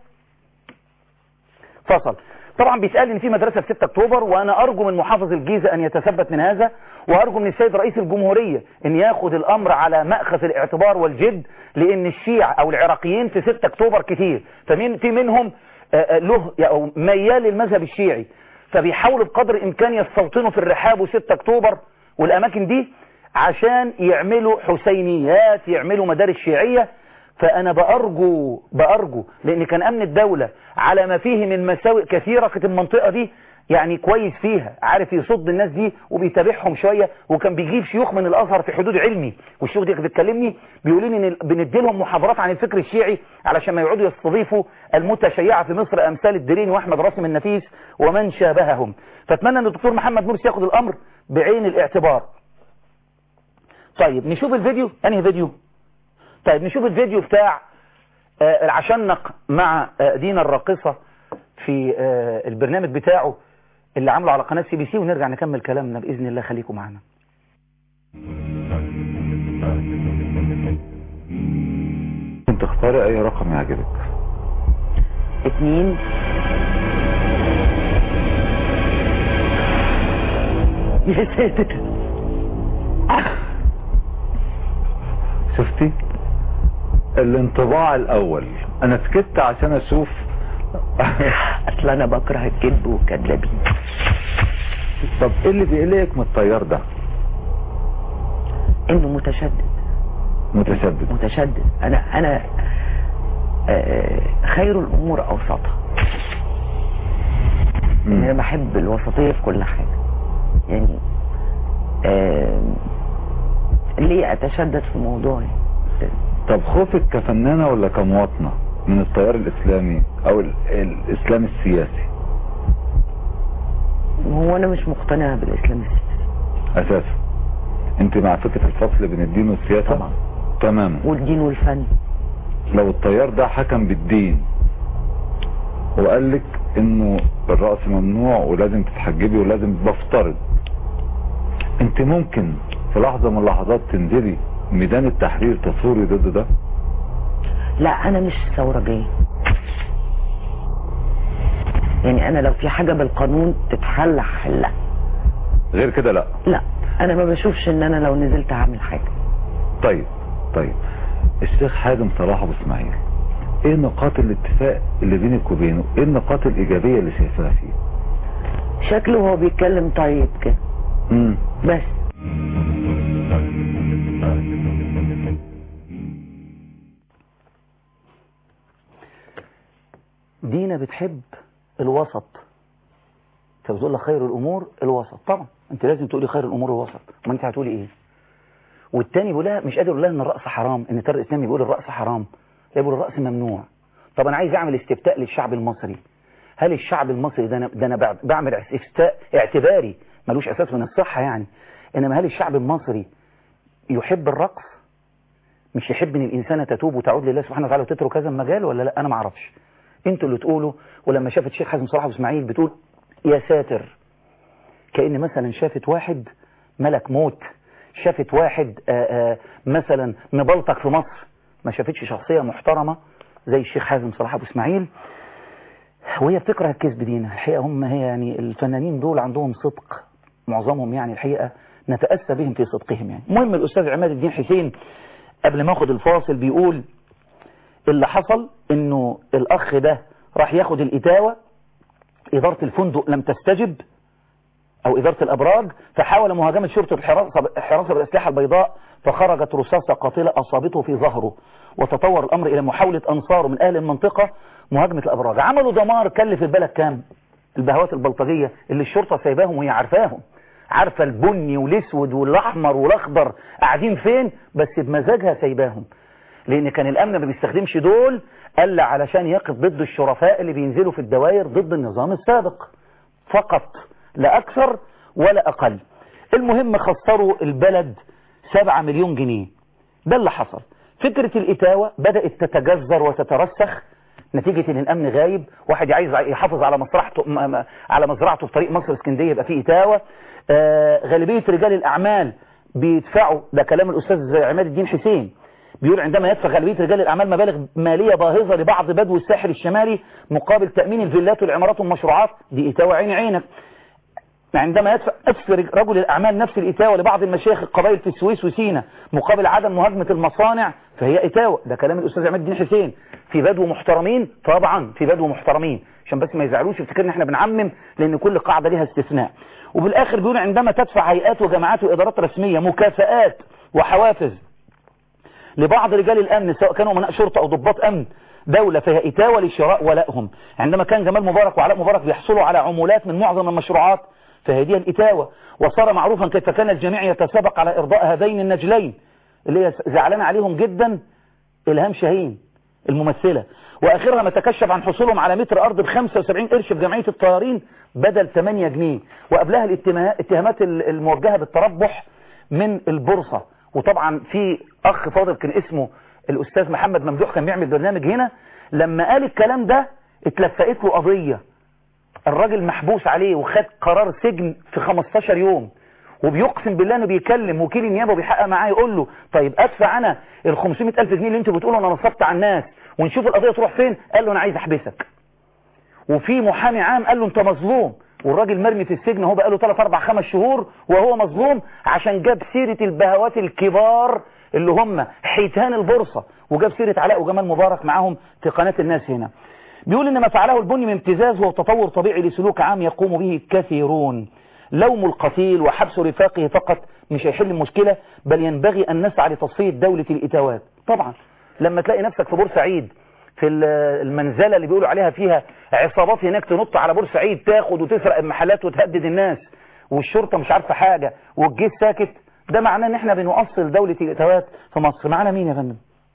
فصل طبعا بيتقال ان في مدرسة في 6 اكتوبر وانا ارجو من محافظ الجيزة ان يتثبت من هذا وارجو من السيد رئيس الجمهورية ان ياخد الامر على مأخذ الاعتبار والجد لان الشيع او العراقيين في 6 اكتوبر كتير فمين في منهم آه، آه، له او ميال للمذهب الشيعي فبيحاولوا بقدر الامكان يستوطنوا في الرحاب و6 اكتوبر والاماكن دي عشان يعملوا حسينيات يعملوا مدارس شيعية فانا بارجو بارجو لان كان امن الدولة على ما فيه من مساوئ كثيرة كانت المنطقة دي يعني كويس فيها عارف يصد الناس دي وبيتابعهم شوية وكان بيجيب شيوخ من الازهر في حدود علمي والشيوخ دي كانت بتكلمني بيقولوا لي ان بندي لهم محاضرات عن الفكر الشيعي علشان ما يقعدوا يستضيفوا المتشيعة في مصر امثال الدريني واحمد راسم النفيس ومن شابههم فاتمنى ان الدكتور محمد مرسي ياخد الامر بعين الاعتبار طيب نشوف الفيديو انهي فيديو طيب نشوف الفيديو بتاع آه، العشنق مع آه، دينا الراقصة في آه، البرنامج بتاعه اللي عامله على قناة سي بي سي ونرجع نكمل كلامنا بإذن الله خليكم معنا انت اختاري اي رقم يعجبك اتنين يا ساتر شفتي الانطباع الاول انا سكت عشان اشوف اصل انا بكره الكذب والكذابين طب ايه اللي بيقلقك من الطيار ده انه متشدد متشدد متشدد انا انا آه، خير الامور اوسطها مم. انا بحب الوسطيه في كل حاجه يعني آه، ليه اتشدد في موضوعي طب خوفك كفنانة ولا كمواطنة من التيار الاسلامي او ال- الاسلام السياسي هو انا مش مقتنعه بالاسلام السياسي اساسا انت مع فكرة الفصل بين الدين والسياسة طبعا. تماما والدين والفن لو التيار ده حكم بالدين وقال لك انه الرأس ممنوع ولازم تتحجبي ولازم بفترض انت ممكن في لحظة من اللحظات تنزلي ميدان التحرير تصوري ضد ده لا انا مش ثورجيه يعني انا لو في حاجه بالقانون تتحل هحلها غير كده لا لا انا ما بشوفش ان انا لو نزلت هعمل حاجه طيب طيب الشيخ حازم صلاح ابو اسماعيل ايه نقاط الاتفاق اللي بينك وبينه ايه النقاط الايجابية اللي شايفاها فيه شكله هو بيتكلم طيب كده امم بس دينا بتحب الوسط فبتقول لك خير الامور الوسط طبعا انت لازم تقولي خير الامور الوسط ما انت هتقولي ايه والتاني بيقول لها مش قادر يقول لها ان الرقص حرام ان التيار الاسلامي بيقول الرقص حرام لا بيقول الرقص ممنوع طب انا عايز اعمل استفتاء للشعب المصري هل الشعب المصري ده انا ده انا بعد- بعمل استفتاء اعتباري ملوش اساس من الصحه يعني انما هل الشعب المصري يحب الرقص مش يحب ان الانسانه تتوب وتعود لله سبحانه وتعالى وتترك هذا المجال ولا لا انا ما اعرفش انتوا اللي تقولوا ولما شافت شيخ حازم صلاح واسماعيل بتقول يا ساتر كأن مثلا شافت واحد ملك موت شافت واحد آآ آآ مثلا مبلطك في مصر ما شافتش شخصية محترمة زي الشيخ حازم صلاح ابو اسماعيل وهي بتكره الكذب دينا الحقيقة هم هي يعني الفنانين دول عندهم صدق معظمهم يعني الحقيقة نتأسى بهم في صدقهم يعني المهم الأستاذ عماد الدين حسين قبل ما اخد الفاصل بيقول اللي حصل انه الاخ ده راح ياخد الاتاوة ادارة الفندق لم تستجب او ادارة الابراج فحاول مهاجمة شرطة الحراسة حراسة بالاسلحة البيضاء فخرجت رصاصة قاتلة اصابته في ظهره وتطور الامر الى محاولة انصاره من اهل المنطقة مهاجمة الابراج عملوا دمار كلف البلد كام البهوات البلطجية اللي الشرطة سايباهم وهي عارفاهم عارفة البني والاسود والاحمر والاخضر قاعدين فين بس بمزاجها سايباهم لان كان الامن ما بيستخدمش دول الا علشان يقف ضد الشرفاء اللي بينزلوا في الدوائر ضد النظام السابق فقط لا اكثر ولا اقل المهم خسروا البلد سبعة مليون جنيه ده اللي حصل فكرة الاتاوة بدأت تتجذر وتترسخ نتيجة ان الامن غايب واحد عايز يحافظ على مصرعته م- م- على مزرعته في طريق مصر اسكندريه يبقى فيه اتاوة آه غالبية رجال الاعمال بيدفعوا ده كلام الاستاذ عماد الدين حسين بيقول عندما يدفع غالبية رجال الأعمال مبالغ مالية باهظة لبعض بدو الساحل الشمالي مقابل تأمين الفيلات والعمارات والمشروعات دي إتاوة عين عينك عندما يدفع نفس رجل الأعمال نفس الإتاوة لبعض المشايخ القبائل في السويس وسينا مقابل عدم مهاجمة المصانع فهي إتاوة ده كلام الأستاذ عماد الدين حسين في بدو محترمين طبعا في بدو محترمين عشان بس ما يزعلوش يفتكرنا احنا بنعمم لأن كل قاعدة ليها استثناء وبالآخر بيقول عندما تدفع هيئات وجماعات وإدارات رسمية مكافآت وحوافز لبعض رجال الأمن سواء كانوا مناء شرطة أو ضباط أمن دولة فيها إتاوة لشراء ولائهم عندما كان جمال مبارك وعلاء مبارك بيحصلوا على عمولات من معظم المشروعات فهذه الإتاوة وصار معروفا كيف كان الجميع يتسابق على إرضاء هذين النجلين اللي هي زعلان عليهم جدا إلهام شاهين الممثلة وآخرها ما تكشف عن حصولهم على متر أرض ب 75 قرش في جمعية الطيارين بدل 8 جنيه وقبلها الاتهامات الموجهة بالتربح من البورصة وطبعا في أخ فاضل كان اسمه الأستاذ محمد ممدوح كان بيعمل برنامج هنا لما قال الكلام ده اتلفقت له قضية الراجل محبوس عليه وخد قرار سجن في 15 يوم وبيقسم بالله انه بيكلم وكيل النيابه وبيحقق معاه يقول له طيب ادفع انا ال 500000 جنيه اللي انتوا بتقولوا انا نصبت على الناس ونشوف القضيه تروح فين قال له انا عايز احبسك وفي محامي عام قال له انت مظلوم والراجل مرمي في السجن هو بقى له 3 4 5 شهور وهو مظلوم عشان جاب سيره البهوات الكبار اللي هم حيتان البورصه وجاب سيره علاء وجمال مبارك معاهم في قناه الناس هنا بيقول ان ما فعله البني من امتزاز هو تطور طبيعي لسلوك عام يقوم به كثيرون لوم القتيل وحبس رفاقه فقط مش هيحل المشكلة بل ينبغي أن نسعى لتصفية دولة الإتاوات طبعا لما تلاقي نفسك في بورسعيد في المنزلة اللي بيقولوا عليها فيها عصابات هناك تنط على بورسعيد تاخد وتسرق المحلات وتهدد الناس والشرطة مش عارفة حاجة والجيش ساكت ده معناه ان احنا بنؤصل دولة الإتاوات في مصر معنا مين يا فندم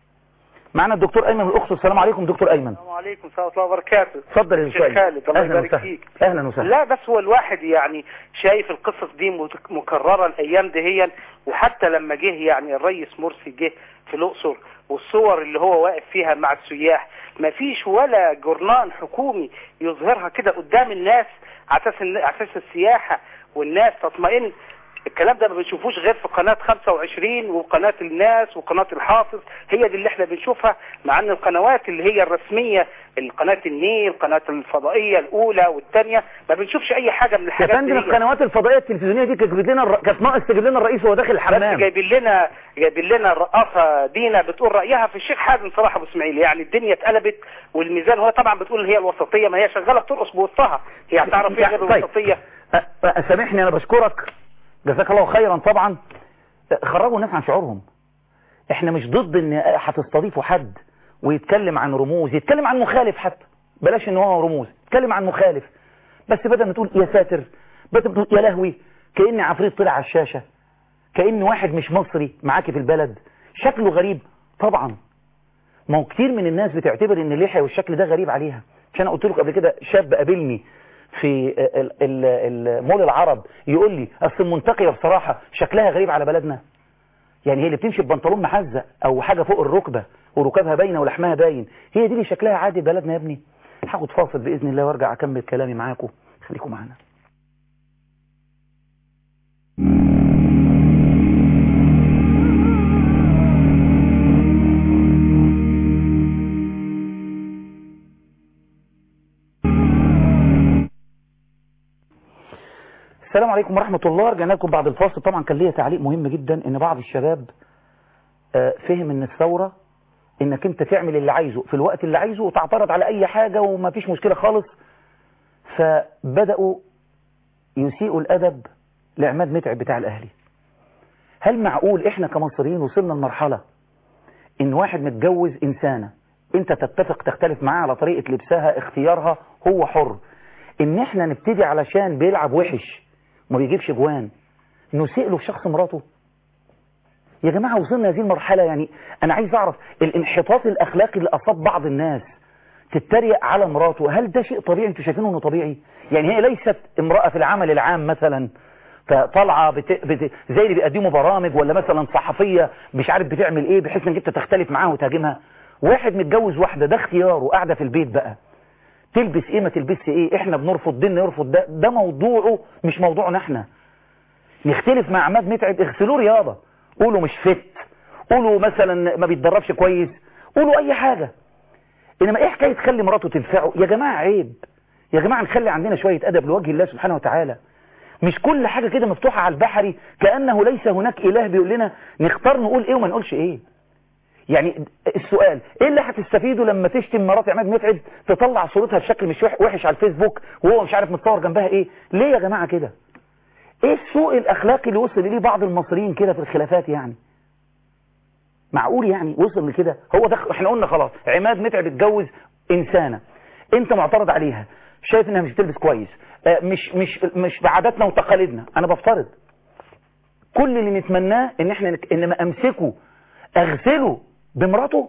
معنا الدكتور ايمن الاخت السلام عليكم دكتور ايمن السلام عليكم ورحمه الله وبركاته اتفضل يا شيخ خالد الله اهلا يبارك وسهلا فيك اهلا وسهلا لا بس هو الواحد يعني شايف القصص دي مت- مكرره الايام دهيا وحتى لما جه يعني الرئيس مرسي جه في الاقصر والصور اللي هو واقف فيها مع السياح ما فيش ولا جورنال حكومي يظهرها كده قدام الناس على اساس الن- على اساس السياحه والناس تطمئن الكلام ده ما بنشوفوش غير في قناة 25 وقناة الناس وقناة الحافظ هي دي اللي احنا بنشوفها مع ان القنوات اللي هي الرسمية قناة النيل قناة الفضائية الاولى والثانية ما بنشوفش اي حاجة من يا الحاجات فندم دي القنوات الفضائيه التلفزيونيه دي كانت جايب لنا الر- كانت ناقص تجيب لنا الرئيس وهو داخل بس الحمام جايبين لنا جايبين لنا الرقاصة دينا بتقول رأيها في الشيخ حازم صلاح ابو اسماعيل يعني الدنيا اتقلبت والميزان هو طبعا بتقول هي الوسطية ما هي شغالة بترقص بوسطها هي هتعرف ايه غير طيب. الوسطية أ- أ- سامحني انا بشكرك جزاك الله خيرا طبعا خرجوا الناس عن شعورهم احنا مش ضد ان هتستضيفوا حد ويتكلم عن رموز يتكلم عن مخالف حتى بلاش ان هو رموز يتكلم عن مخالف بس بدل ما تقول يا ساتر بدل ما تقول يا لهوي كأن عفريت طلع على الشاشة كأن واحد مش مصري معاكي في البلد شكله غريب طبعا ما هو كتير من الناس بتعتبر ان اللحية والشكل ده غريب عليها مش انا قلت لك قبل كده شاب قابلني في ال- ال- ال- مول العرب يقول لي اصل المنتقية بصراحة شكلها غريب على بلدنا يعني هي اللي بتمشي ببنطلون محزق او حاجة فوق الركبة وركبها باينة ولحمها باين هي دي اللي شكلها عادي بلدنا يا ابني هاخد فاصل باذن الله وارجع اكمل كلامي معاكم خليكم معانا السلام عليكم ورحمة الله رجعنا لكم بعد الفاصل طبعا كان ليا تعليق مهم جدا ان بعض الشباب آه، فهم ان الثورة انك انت تعمل اللي عايزه في الوقت اللي عايزه وتعترض على اي حاجة وما فيش مشكلة خالص فبدأوا يسيئوا الادب لعماد متعب بتاع الاهلي هل معقول احنا كمصريين وصلنا لمرحلة ان واحد متجوز انسانة انت تتفق تختلف معاه على طريقة لبسها اختيارها هو حر ان احنا نبتدي علشان بيلعب وحش ما بيجيبش جوان نسيء له في شخص مراته يا جماعة وصلنا هذه المرحلة يعني انا عايز اعرف الانحطاط الاخلاقي اللي اصاب بعض الناس تتريق على مراته هل ده شيء طبيعي انتوا شايفينه انه طبيعي يعني هي ليست امرأة في العمل العام مثلا فطالعه بت... بت... زي اللي بيقدموا برامج ولا مثلا صحفية مش عارف بتعمل ايه بحيث انك انت تختلف معاها وتهاجمها واحد متجوز واحدة ده اختياره قاعدة في البيت بقى تلبس ايه ما تلبسش ايه احنا بنرفض ديننا يرفض ده ده موضوعه مش موضوعنا احنا نختلف مع عماد متعب اغسلوه رياضة قولوا مش فت قولوا مثلا ما بيتدربش كويس قولوا اي حاجة انما ايه حكايه تخلي مراته تنفعه يا جماعة عيب يا جماعة نخلي عندنا شوية ادب لوجه الله سبحانه وتعالى مش كل حاجة كده مفتوحة على البحري كأنه ليس هناك إله بيقول لنا نختار نقول إيه وما نقولش إيه يعني السؤال إيه اللي هتستفيده لما تشتم مرات عماد متعب تطلع صورتها بشكل مش وح- وحش على الفيسبوك وهو مش عارف متصور جنبها إيه ليه يا جماعة كده إيه السوء الأخلاقي اللي وصل إليه بعض المصريين كده في الخلافات يعني معقول يعني وصل لكده هو ده احنا قلنا خلاص عماد متعب اتجوز انسانه انت معترض عليها شايف انها مش بتلبس كويس آه، مش مش مش بعاداتنا وتقاليدنا انا بفترض كل اللي نتمناه ان احنا نك- انما امسكه اغسله بمراته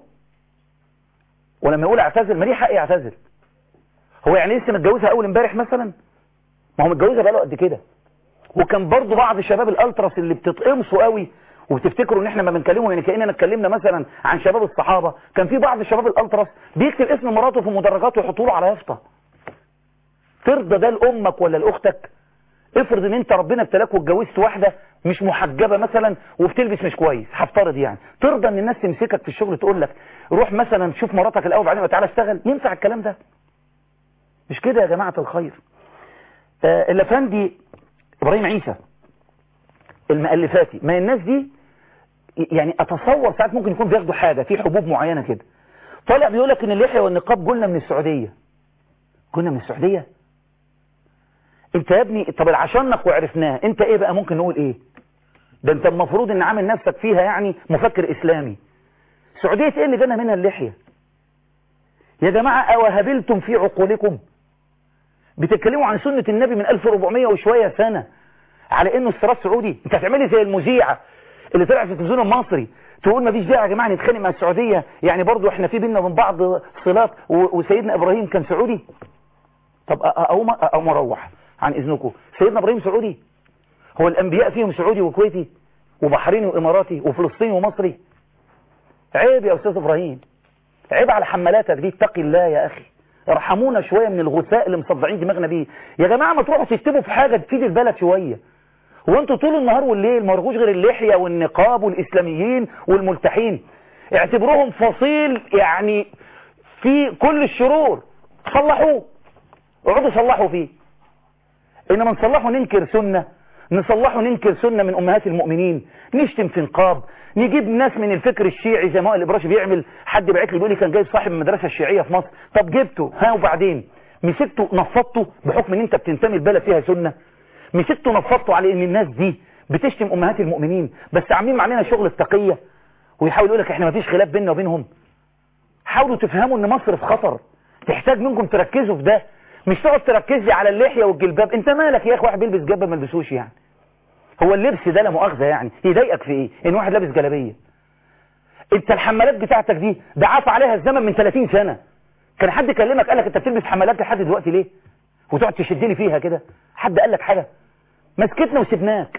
ولما يقول اعتزل ما ليه حق يعتزل هو يعني لسه متجوزها اول امبارح مثلا ما هو متجوزها بقاله قد كده وكان برضو بعض شباب الالتراس اللي بتتقمصوا قوي وبتفتكروا ان احنا ما بنكلمه يعني كاننا اتكلمنا مثلا عن شباب الصحابه كان في بعض شباب الالتراس بيكتب اسم مراته في مدرجات ويحطوا له على يافطه ترضى ده لامك ولا لاختك افرض ان انت ربنا ابتلاك واتجوزت واحده مش محجبه مثلا وبتلبس مش كويس هفترض يعني ترضى ان الناس تمسكك في الشغل تقول لك روح مثلا شوف مراتك الاول بعدين تعالى اشتغل ينفع الكلام ده مش كده يا جماعه الخير آه الافندي ابراهيم عيسى المؤلفاتي ما الناس دي يعني اتصور ساعات ممكن يكون بياخدوا حاجه في حبوب معينه كده طالع بيقول لك ان اللحيه والنقاب قلنا من السعوديه قلنا من السعوديه انت يا ابني طب العشانك وعرفناه انت ايه بقى ممكن نقول ايه ده انت المفروض ان عامل نفسك فيها يعني مفكر اسلامي سعوديه ايه اللي جانا منها اللحيه يا جماعه اوهبلتم في عقولكم بتتكلموا عن سنه النبي من 1400 وشويه سنه على انه استيراد سعودي انت هتعملي زي المذيعه اللي طلع في التلفزيون المصري تقول ما فيش داعي يا جماعه نتخانق مع السعوديه يعني برضو احنا في بينا وبين بعض صلات و- وسيدنا ابراهيم كان سعودي طب أ- اقوم اقوم اروح عن اذنكم سيدنا ابراهيم سعودي هو الانبياء فيهم سعودي وكويتي وبحريني واماراتي وفلسطيني ومصري عيب يا استاذ ابراهيم عيب على حملاتك دي اتقي الله يا اخي ارحمونا شويه من الغثاء اللي مصدعين دماغنا بيه يا جماعه ما تروحوا تكتبوا في حاجه تفيد البلد شويه هو انتوا طول النهار والليل ما رغوش غير اللحيه والنقاب والاسلاميين والملتحين اعتبروهم فصيل يعني في كل الشرور صلحوه اقعدوا صلحوا فيه انما نصلحه ننكر سنه نصلحه ننكر سنه من امهات المؤمنين نشتم في نقاب نجيب ناس من الفكر الشيعي زي ما هو الابراشي بيعمل حد بعت لي بيقول لي كان جايب صاحب المدرسه الشيعيه في مصر طب جبته ها وبعدين مسكته نفضته بحكم ان انت بتنتمي البلد فيها سنه مسكته نفضته على ان الناس دي بتشتم امهات المؤمنين بس عاملين علينا شغل التقيه ويحاول يقول لك احنا ما فيش خلاف بيننا وبينهم حاولوا تفهموا ان مصر في خطر تحتاج منكم تركزوا في ده مش تقعد تركز لي على اللحيه والجلباب انت مالك يا اخي واحد بيلبس جبه ما يلبسوش يعني هو اللبس ده لا مؤاخذه يعني يضايقك في ايه ان واحد لابس جلابيه انت الحمالات بتاعتك دي ده عفى عليها الزمن من 30 سنه كان حد كلمك قال لك انت بتلبس حمالات لحد دلوقتي ليه وتقعد تشد لي فيها كده حد قال لك حاجه مسكتنا وسبناك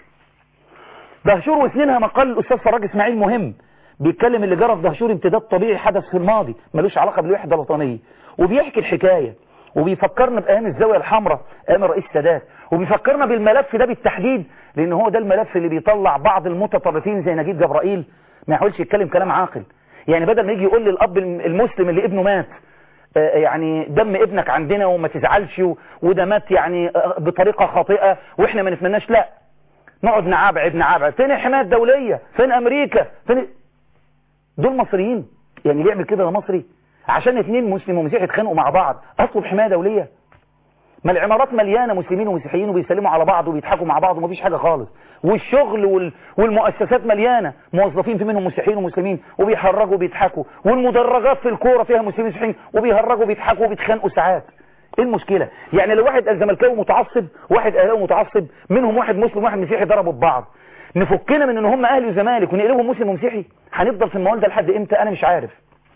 دهشور وسنينها مقال الاستاذ فراج اسماعيل مهم بيتكلم اللي جرى في دهشور امتداد طبيعي حدث في الماضي ملوش علاقه بالوحده الوطنيه وبيحكي الحكايه وبيفكرنا بايام الزاويه الحمراء ايام الرئيس السادات وبيفكرنا بالملف ده بالتحديد لان هو ده الملف اللي بيطلع بعض المتطرفين زي نجيب جبرائيل ما يحاولش يتكلم كلام عاقل يعني بدل ما يجي يقول للاب المسلم اللي ابنه مات آه، يعني دم ابنك عندنا وما تزعلش و- وده مات يعني آه، بطريقه خاطئه واحنا ما نتمناش لا نقعد نعابعد نعابعد فين الحمايه الدوليه فين امريكا فين دول مصريين يعني اللي يعمل كده ده مصري عشان اتنين مسلم ومسيحي يتخانقوا مع بعض اطلب حمايه دوليه ما العمارات مليانه مسلمين ومسيحيين وبيسلموا على بعض وبيضحكوا مع بعض ومفيش حاجه خالص والشغل وال... والمؤسسات مليانه موظفين في منهم مسيحيين ومسلمين وبيهرجوا وبيضحكوا والمدرجات في الكوره فيها مسلمين ومسيحيين وبيهرجوا وبيضحكوا وبيتخانقوا ساعات ايه المشكله يعني لو واحد زملكاوي متعصب واحد اهلاوي متعصب منهم واحد مسلم وواحد مسيحي ضربوا ببعض نفكنا من ان هم اهلي وزمالك ونقلبهم مسلم ومسيحي هنفضل في الموال ده لحد امتى انا مش عارف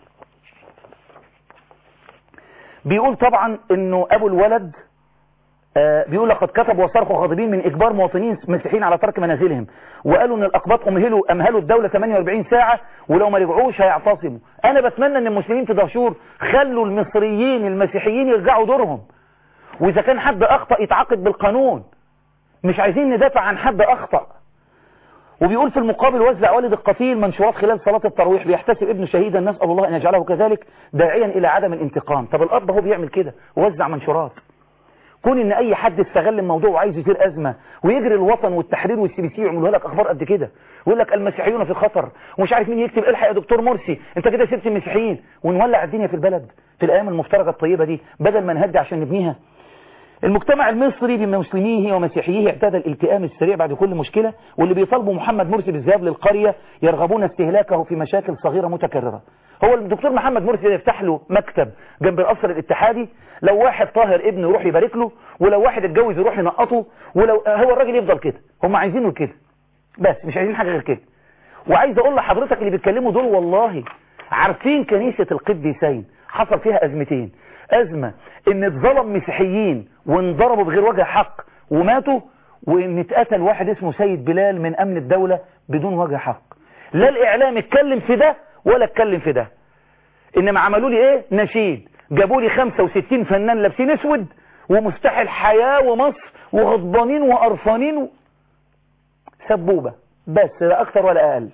بيقول طبعا انه ابو الولد آه، بيقول لقد كتبوا وصرخوا غاضبين من اجبار مواطنين مسيحيين على ترك منازلهم وقالوا ان الاقباط امهلوا امهلوا الدوله 48 ساعه ولو ما رجعوش هيعتصموا انا بتمنى ان المسلمين في دهشور خلوا المصريين المسيحيين يرجعوا دورهم واذا كان حد اخطا يتعاقب بالقانون مش عايزين ندافع عن حد اخطا وبيقول في المقابل وزع والد القتيل منشورات خلال صلاة التراويح بيحتسب ابنه شهيدا نسأل الله أن يجعله كذلك داعيا إلى عدم الانتقام طب الأب هو بيعمل كده وزع منشورات كون ان اي حد استغل الموضوع وعايز يثير ازمه ويجري الوطن والتحرير والسي بي سي يعملوا لك اخبار قد كده ويقول لك المسيحيون في خطر ومش عارف مين يكتب الحق يا دكتور مرسي انت كده سبت المسيحيين ونولع الدنيا في البلد في الايام المفترجه الطيبه دي بدل ما نهدي عشان نبنيها المجتمع المصري بمسلميه ومسيحيه اعتاد الالتئام السريع بعد كل مشكلة واللي بيطالبوا محمد مرسي بالذهاب للقرية يرغبون استهلاكه في مشاكل صغيرة متكررة هو الدكتور محمد مرسي ده يفتح له مكتب جنب القصر الاتحادي لو واحد طاهر ابنه يروح يبارك له ولو واحد اتجوز يروح ينقطه ولو هو الراجل يفضل كده هم عايزينه كده بس مش عايزين حاجة غير كده وعايز اقول لحضرتك اللي بيتكلموا دول والله عارفين كنيسة القديسين حصل فيها ازمتين ازمة ان اتظلم مسيحيين وانضربوا بغير وجه حق وماتوا وان اتقتل واحد اسمه سيد بلال من امن الدولة بدون وجه حق لا الاعلام اتكلم في ده ولا اتكلم في ده انما عملوا لي ايه نشيد جابوا لي 65 فنان لابسين اسود ومفتاح الحياة ومصر وغضبانين وقرفانين و... سبوبة بس لا اكثر ولا اقل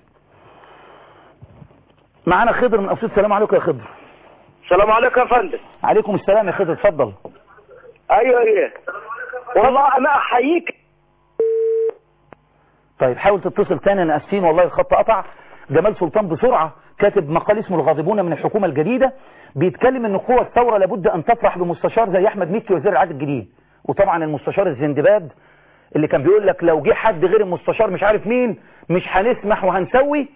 معانا خضر من اسيوط السلام عليكم يا خضر السلام عليكم يا فندم عليكم السلام يا خضر اتفضل ايوه ايه والله انا احييك طيب حاول تتصل تاني انا اسفين والله الخط قطع جمال سلطان بسرعة كاتب مقال اسمه الغاضبون من الحكومة الجديدة بيتكلم ان قوى الثورة لابد ان تفرح بمستشار زي احمد مكي وزير العدل الجديد وطبعا المستشار الزندباد اللي كان بيقول لك لو جه حد غير المستشار مش عارف مين مش هنسمح وهنسوي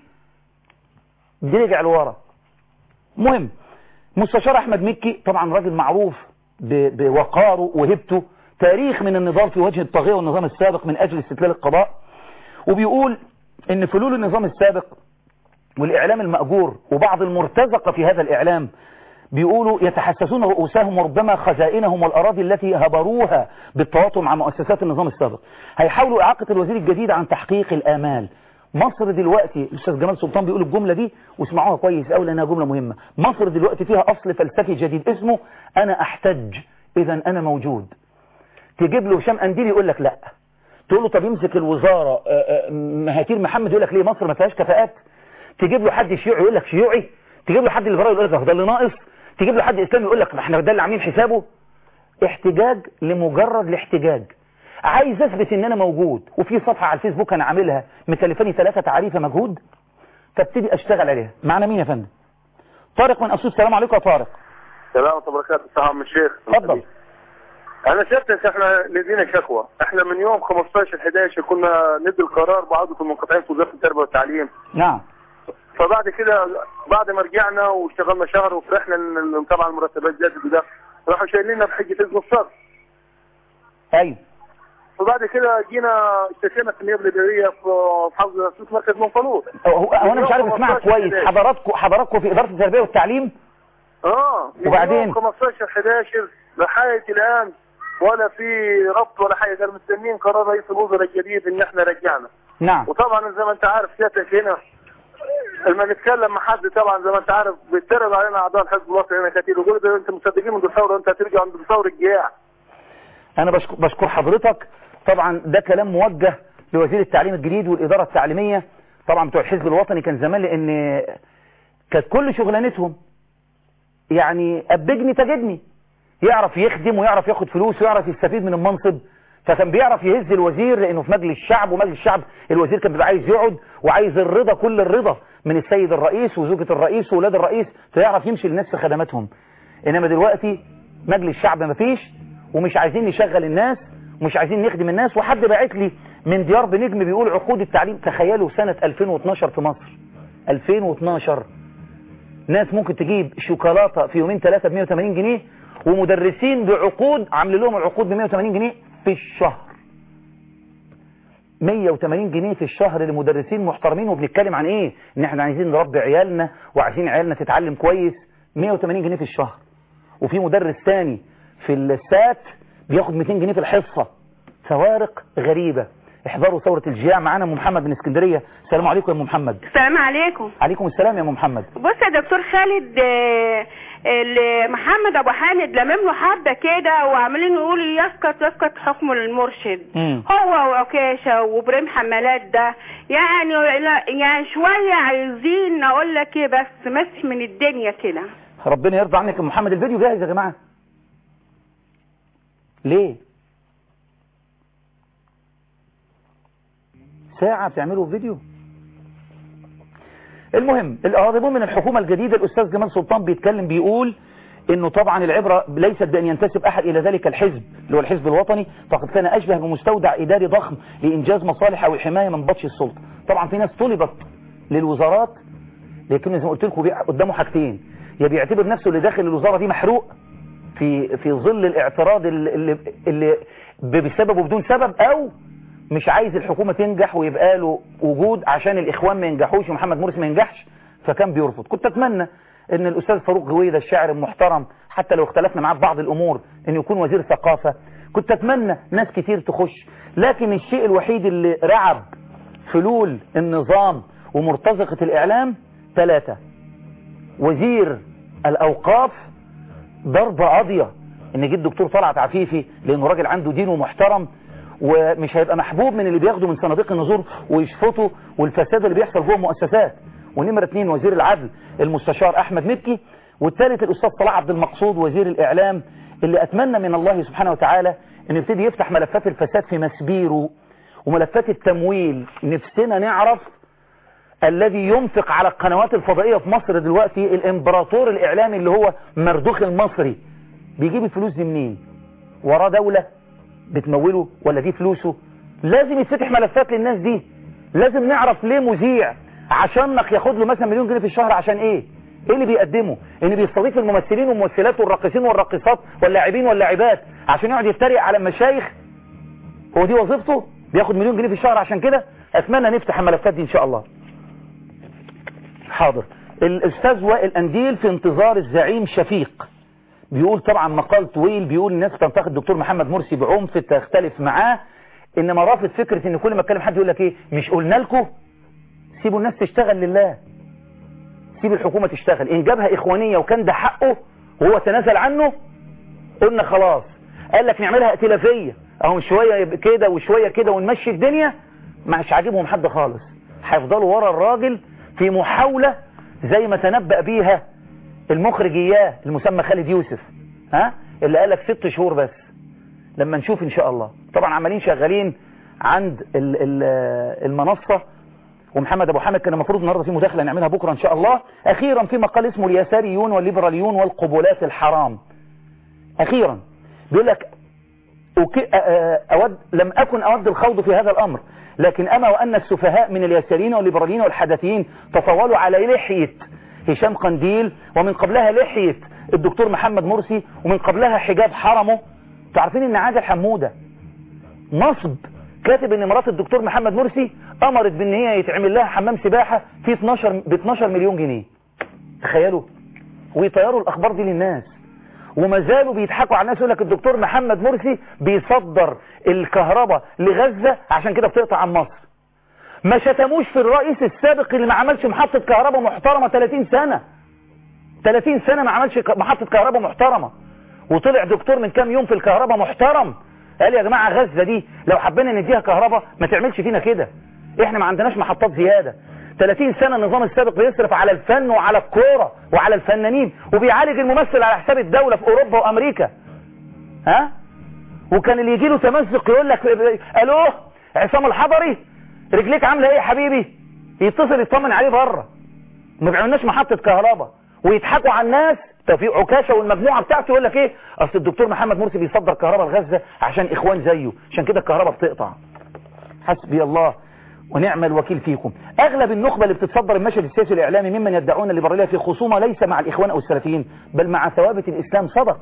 دي رجع لورا مهم مستشار احمد مكي طبعا راجل معروف بوقاره وهبته تاريخ من النضال في وجه الطاغية والنظام السابق من اجل استقلال القضاء وبيقول ان فلول النظام السابق والاعلام المأجور وبعض المرتزقة في هذا الاعلام بيقولوا يتحسسون رؤوسهم وربما خزائنهم والأراضي التي هبروها بالتواطؤ مع مؤسسات النظام السابق هيحاولوا إعاقة الوزير الجديد عن تحقيق الآمال مصر دلوقتي الأستاذ جمال سلطان بيقول الجملة دي واسمعوها كويس قوي لأنها جملة مهمة مصر دلوقتي فيها أصل فلسفي جديد اسمه أنا أحتج إذا أنا موجود تجيب له هشام أنديل يقول لك لا تقول له طب يمسك الوزارة مهاتير محمد يقول لك ليه مصر ما فيهاش كفاءات تجيب له حد شيوعي يقول لك شيوعي تجيب له حد ليبرالي يقول لك ده اللي ناقص تجيب له حد اسلامي يقول لك ما احنا ده اللي عاملين حسابه احتجاج لمجرد الاحتجاج عايز اثبت ان انا موجود وفي صفحة على الفيسبوك انا عاملها مكلفاني ثلاثة تعريفة مجهود فابتدي اشتغل عليها معنا مين يا فندم طارق من اسيوط السلام عليكم يا طارق السلام ورحمه الله وبركاته السلام الشيخ اتفضل انا شفت احنا لدينا شكوى احنا من يوم 15 11 كنا ندي القرار بعودة المنقطعين في وزارة التربية والتعليم نعم فبعد كده بعد ما رجعنا واشتغلنا شهر وفرحنا ان طبعا المرتبات زادت وده راحوا شايليننا بحجة اذن الصرف ايوه فبعد كده جينا اشتكينا في النيابه الاداريه في محافظه اسيوط مركز منفلوط هو هو انا مش عارف اسمعك كويس حضراتكم حضراتكم في اداره التربيه والتعليم اه من وبعدين؟ يوم 15 11 لحد الان ولا في ربط ولا حاجه كانوا مستنيين قرار رئيس الوزراء الجديد ان احنا رجعنا نعم وطبعا زي ما انت عارف سيادتك هنا لما نتكلم مع حد طبعا زي ما انت عارف بيترد علينا اعضاء الحزب الوطني هنا كتير ويقولوا ده انت مصدقين من الثوره انت هترجع عند الثوره الجياع انا بشكر, بشكر حضرتك طبعا ده كلام موجه لوزير التعليم الجديد والاداره التعليميه طبعا بتوع الحزب الوطني كان زمان لان كانت كل شغلانتهم يعني ابجني تجدني يعرف يخدم ويعرف ياخد فلوس ويعرف يستفيد من المنصب فكان بيعرف يهز الوزير لانه في مجلس الشعب ومجلس الشعب الوزير كان بيبقى عايز يقعد وعايز الرضا كل الرضا من السيد الرئيس وزوجة الرئيس وولاد الرئيس فيعرف يمشي للناس في خدماتهم انما دلوقتي مجلس الشعب مفيش ومش عايزين نشغل الناس ومش عايزين نخدم الناس وحد باعت لي من ديار بنجم بيقول عقود التعليم تخيلوا سنة 2012 في مصر 2012 ناس ممكن تجيب شوكولاتة في يومين ثلاثة ب 180 جنيه ومدرسين بعقود عامل لهم العقود ب 180 جنيه في الشهر 180 جنيه في الشهر لمدرسين محترمين وبنتكلم عن ايه ان احنا عايزين نربي عيالنا وعايزين عيالنا تتعلم كويس 180 جنيه في الشهر وفي مدرس تاني في السات بياخد 200 جنيه في الحصة فوارق غريبة احضروا ثورة الجياع معانا ام محمد من اسكندرية السلام عليكم يا ام محمد السلام عليكم عليكم السلام يا ام محمد بص يا دكتور خالد آه، ال- محمد ابو حامد لمم له حبه كده وعمالين يقولوا يسقط يسقط حكم المرشد مم. هو وعكاشه وابراهيم حمالات ده يعني لا- يعني شويه عايزين اقول لك ايه بس مسح من الدنيا كده ربنا يرضى عنك يا ام محمد الفيديو جاهز يا جماعة ليه ساعة بتعملوا فيديو المهم الراغبون من الحكومة الجديدة الأستاذ جمال سلطان بيتكلم بيقول انه طبعا العبرة ليست بأن ينتسب أحد إلى ذلك الحزب اللي هو الحزب الوطني فقد كان أشبه بمستودع إداري ضخم لإنجاز مصالح أو الحماية من بطش السلطة طبعا في ناس طلبت للوزارات لكن زي ما قلت لكم قدامه حاجتين يا بيعتبر نفسه اللي داخل الوزارة دي محروق في في ظل الاعتراض اللي, اللي بسبب وبدون سبب او مش عايز الحكومة تنجح ويبقى له وجود عشان الاخوان ما ينجحوش ومحمد مرسي ما ينجحش فكان بيرفض كنت اتمنى ان الاستاذ فاروق جويدة الشاعر المحترم حتى لو اختلفنا معاه في بعض الامور ان يكون وزير ثقافة كنت اتمنى ناس كتير تخش لكن الشيء الوحيد اللي رعب فلول النظام ومرتزقة الاعلام ثلاثة وزير الاوقاف ضربة قاضية ان جه الدكتور طلعت عفيفي لانه راجل عنده دين ومحترم ومش هيبقى محبوب من اللي بياخدوا من صناديق النزور ويشفطوا والفساد اللي بيحصل جوه المؤسسات ونمرة اثنين وزير العدل المستشار احمد مكي والثالث الاستاذ طلال عبد المقصود وزير الاعلام اللي اتمنى من الله سبحانه وتعالى ان يبتدي يفتح ملفات الفساد في مسبيره وملفات التمويل نفسنا نعرف الذي ينفق على القنوات الفضائية في مصر دلوقتي الامبراطور الاعلامي اللي هو مردوخ المصري بيجيب الفلوس دي منين وراه دولة بتموله ولا دي فلوسه لازم يتفتح ملفات للناس دي لازم نعرف ليه مذيع عشانك ياخد له مثلا مليون جنيه في الشهر عشان ايه ايه اللي بيقدمه ان بيستضيف الممثلين والممثلات والراقصين والراقصات واللاعبين واللاعبات عشان يقعد يتريق على المشايخ هو دي وظيفته بياخد مليون جنيه في الشهر عشان كده اتمنى نفتح الملفات دي ان شاء الله حاضر الاستاذ وائل انديل في انتظار الزعيم شفيق بيقول طبعا مقال طويل بيقول الناس بتنتقد الدكتور محمد مرسي بعنف تختلف معاه انما رافض فكرة ان كل ما اتكلم حد يقول لك ايه مش قلنا لكم سيبوا الناس تشتغل لله سيب الحكومة تشتغل ان جابها اخوانية وكان ده حقه وهو تنازل عنه قلنا خلاص قال لك نعملها ائتلافية اهو شوية كده وشوية كده ونمشي الدنيا مش عاجبهم حد خالص هيفضلوا ورا الراجل في محاولة زي ما تنبأ بيها المخرج اياه المسمى خالد يوسف ها اللي قالك ست شهور بس لما نشوف ان شاء الله طبعا عمالين شغالين عند ال ال المنصة ومحمد ابو حامد كان المفروض النهارده في مداخله نعملها بكره ان شاء الله اخيرا في مقال اسمه اليساريون والليبراليون والقبولات الحرام اخيرا بيقول لك أود لم أكن أود الخوض في هذا الأمر لكن أما وأن السفهاء من اليساريين والليبراليين والحدثيين تطاولوا على لحية هشام قنديل ومن قبلها لحية الدكتور محمد مرسي ومن قبلها حجاب حرمه تعرفين ان عادل حمودة نصب كاتب ان مرات الدكتور محمد مرسي امرت بان هي يتعمل لها حمام سباحة في 12 ب 12 مليون جنيه تخيلوا ويطيروا الاخبار دي للناس وما زالوا بيضحكوا على الناس يقول لك الدكتور محمد مرسي بيصدر الكهرباء لغزة عشان كده بتقطع عن مصر ما شتموش في الرئيس السابق اللي ما عملش محطة كهرباء محترمة 30 سنة 30 سنة ما عملش محطة كهرباء محترمة وطلع دكتور من كام يوم في الكهرباء محترم قال يا جماعة غزة دي لو حبينا نديها كهرباء ما تعملش فينا كده احنا ما عندناش محطات زيادة 30 سنة النظام السابق بيصرف على الفن وعلى الكورة وعلى الفنانين وبيعالج الممثل على حساب الدولة في اوروبا وامريكا ها وكان اللي يجي له تمزق يقول لك الو عصام الحضري رجليك عاملة ايه يا حبيبي يتصل يطمن عليه بره ما بيعملناش محطة كهرباء ويضحكوا على الناس توفيق عكاشة والمجموعة بتاعته يقول لك ايه اصل الدكتور محمد مرسي بيصدر كهرباء لغزة عشان اخوان زيه عشان كده الكهرباء بتقطع حسبي الله ونعم الوكيل فيكم اغلب النخبة اللي بتتصدر المشهد السياسي الاعلامي ممن يدعون الليبرالية في خصومة ليس مع الاخوان او السلفيين بل مع ثوابت الاسلام صدق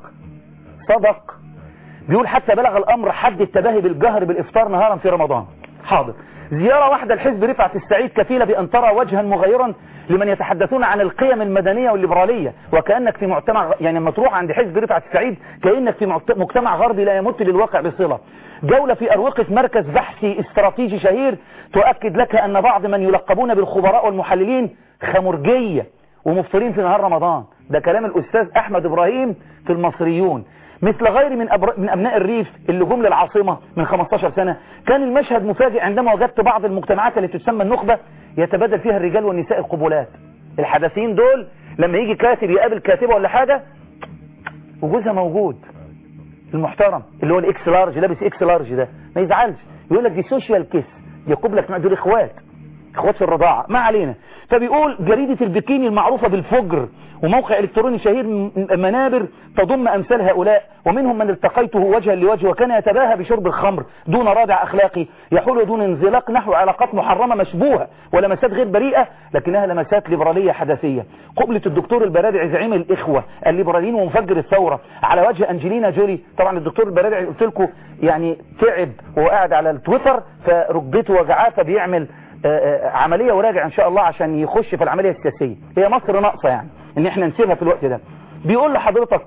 صدق بيقول حتى بلغ الامر حد التباهي بالجهر بالافطار نهارا في رمضان حاضر زيارة واحدة لحزب رفعت السعيد كفيلة بأن ترى وجها مغيرا لمن يتحدثون عن القيم المدنية والليبرالية وكأنك في مجتمع يعني لما تروح عند حزب رفعت السعيد كأنك في مجتمع غربي لا يمت للواقع بصلة جولة في أروقة مركز بحثي استراتيجي شهير تؤكد لك أن بعض من يلقبون بالخبراء والمحللين خمرجية ومفطرين في نهار رمضان ده كلام الأستاذ أحمد إبراهيم في المصريون مثل غير من, أبر... من أبناء الريف اللي جم للعاصمة من 15 سنة كان المشهد مفاجئ عندما وجدت بعض المجتمعات التي تسمى النخبة يتبادل فيها الرجال والنساء القبولات الحدثين دول لما يجي كاتب يقابل كاتبة ولا حاجة وجوزها موجود المحترم اللي هو الاكس لارج لابس اكس لارج ده ما يزعلش يقول لك دي سوشيال كيس دي قبلة دول اخوات اخوات في الرضاعة ما علينا فبيقول جريدة البكيني المعروفة بالفجر وموقع الكتروني شهير م- منابر تضم امثال هؤلاء ومنهم من التقيته وجها لوجه وكان يتباهى بشرب الخمر دون رادع اخلاقي يحول دون انزلاق نحو علاقات محرمة مشبوهة ولمسات غير بريئة لكنها لمسات ليبرالية حداثية قبلة الدكتور البرادعي زعيم الاخوة الليبراليين ومفجر الثورة على وجه انجلينا جولي طبعا الدكتور البرادعي قلت لكم يعني تعب وهو قاعد على التويتر فركبته وجعاه فبيعمل آه، آه، عملية وراجع ان شاء الله عشان يخش في العملية السياسية هي مصر ناقصة يعني ان احنا نسيبها في الوقت ده بيقول لحضرتك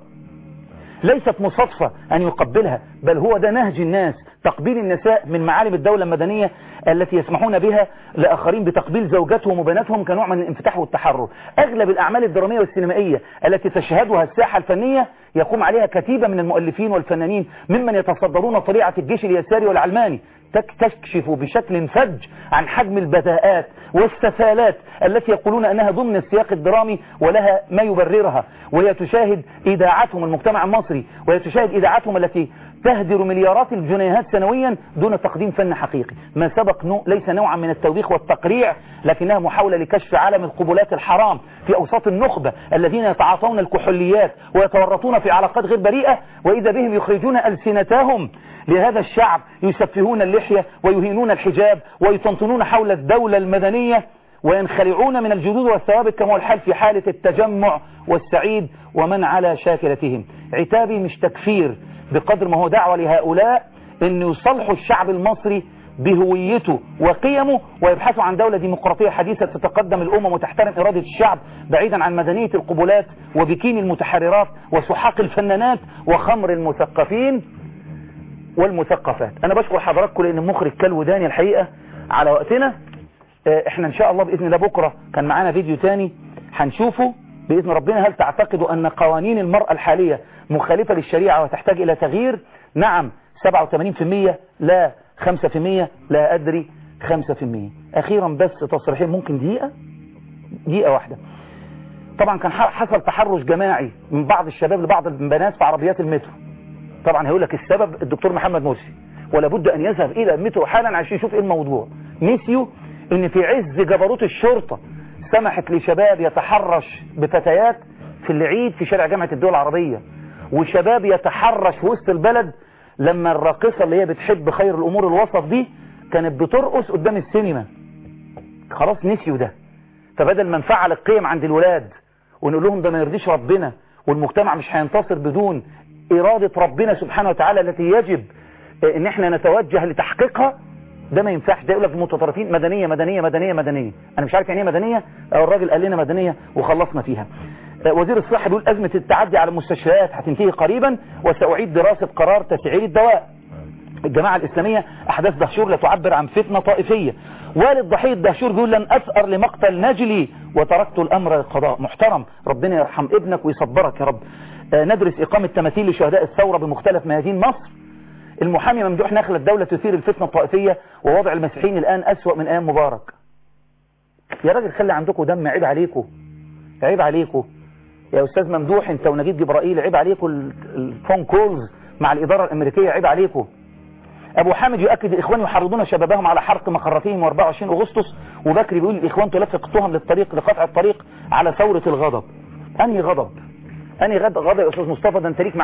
ليست مصادفة أن يقبلها بل هو ده نهج الناس تقبيل النساء من معالم الدولة المدنية التي يسمحون بها لآخرين بتقبيل زوجاتهم وبناتهم كنوع من الانفتاح والتحرر أغلب الأعمال الدرامية والسينمائية التي تشهدها الساحة الفنية يقوم عليها كتيبة من المؤلفين والفنانين ممن يتصدرون طليعة الجيش اليساري والعلماني تك- تكشف بشكل فج عن حجم البذاءات والسفالات التي يقولون أنها ضمن السياق الدرامي ولها ما يبررها وهي تشاهد إذاعتهم المجتمع المصري وهي تشاهد إذاعتهم التي تهدر مليارات الجنيهات سنويا دون تقديم فن حقيقي ما سبق نوع ليس نوعا من التوبيخ والتقريع لكنها محاولة لكشف عالم القبلات الحرام في أوساط النخبة الذين يتعاطون الكحوليات ويتورطون في علاقات غير بريئة وإذا بهم يخرجون ألسنتهم لهذا الشعب يسفهون اللحية ويهينون الحجاب ويطنطنون حول الدولة المدنية وينخلعون من الجدود والثوابت كما هو الحال في حالة التجمع والسعيد ومن على شاكلتهم عتابي مش تكفير بقدر ما هو دعوة لهؤلاء أن يصلحوا الشعب المصري بهويته وقيمه ويبحثوا عن دولة ديمقراطية حديثة تتقدم الأمم وتحترم إرادة الشعب بعيدا عن مدنية القبلات وبكين المتحررات وسحاق الفنانات وخمر المثقفين والمثقفات انا بشكر حضراتكم لان المخرج كلو داني الحقيقة على وقتنا آه، احنا ان شاء الله باذن الله بكرة كان معانا فيديو تاني هنشوفه باذن ربنا هل تعتقدوا ان قوانين المرأة الحالية مخالفة للشريعة وتحتاج الى تغيير نعم 87% لا 5% لا ادري 5% اخيرا بس تصريحين ممكن دقيقة دقيقة واحدة طبعا كان ح- حصل تحرش جماعي من بعض الشباب لبعض البنات في عربيات المترو طبعا هيقول لك السبب الدكتور محمد مرسي ولا بد ان يذهب الى المترو حالا عشان يشوف ايه الموضوع نسيوا ان في عز جبروت الشرطة سمحت لشباب يتحرش بفتيات في العيد في شارع جامعة الدول العربية وشباب يتحرش في وسط البلد لما الراقصة اللي هي بتحب خير الامور الوسط دي كانت بترقص قدام السينما خلاص نسيوا ده فبدل ما نفعل القيم عند الولاد ونقول لهم ده ما يرضيش ربنا والمجتمع مش هينتصر بدون إرادة ربنا سبحانه وتعالى التي يجب آه، ان احنا نتوجه لتحقيقها ده ما ينفعش ده يقول لك المتطرفين مدنية مدنية مدنية مدنية انا مش عارف يعني ايه مدنية أو الراجل قال لنا مدنية وخلصنا فيها آه، وزير الصحة بيقول أزمة التعدي على المستشفيات هتنتهي قريبا وسأعيد دراسة قرار تسعير الدواء الجماعة الإسلامية أحداث دهشور لا تعبر عن فتنة طائفية والد ضحية دهشور بيقول لن أثأر لمقتل نجلي وتركت الأمر للقضاء محترم ربنا يرحم ابنك ويصبرك يا رب آه، ندرس إقامة تماثيل لشهداء الثورة بمختلف ميادين مصر المحامي ممدوح نخل الدولة تثير الفتنة الطائفية ووضع المسيحيين الآن أسوأ من أيام مبارك يا راجل خلي عندكم دم عيب عليكم عيب عليكم يا أستاذ ممدوح أنت ونجيب جبرائيل عيب عليكم ال- الفون كولز مع الإدارة الأمريكية عيب عليكم أبو حامد يؤكد الإخوان يحرضون شبابهم على حرق مخرتهم 24 أغسطس وبكري بيقول الإخوان تلفق التهم للطريق لقطع الطريق على ثورة الغضب أنهي غضب أنهي غضب غضب يا أستاذ مصطفى ده أنت ليك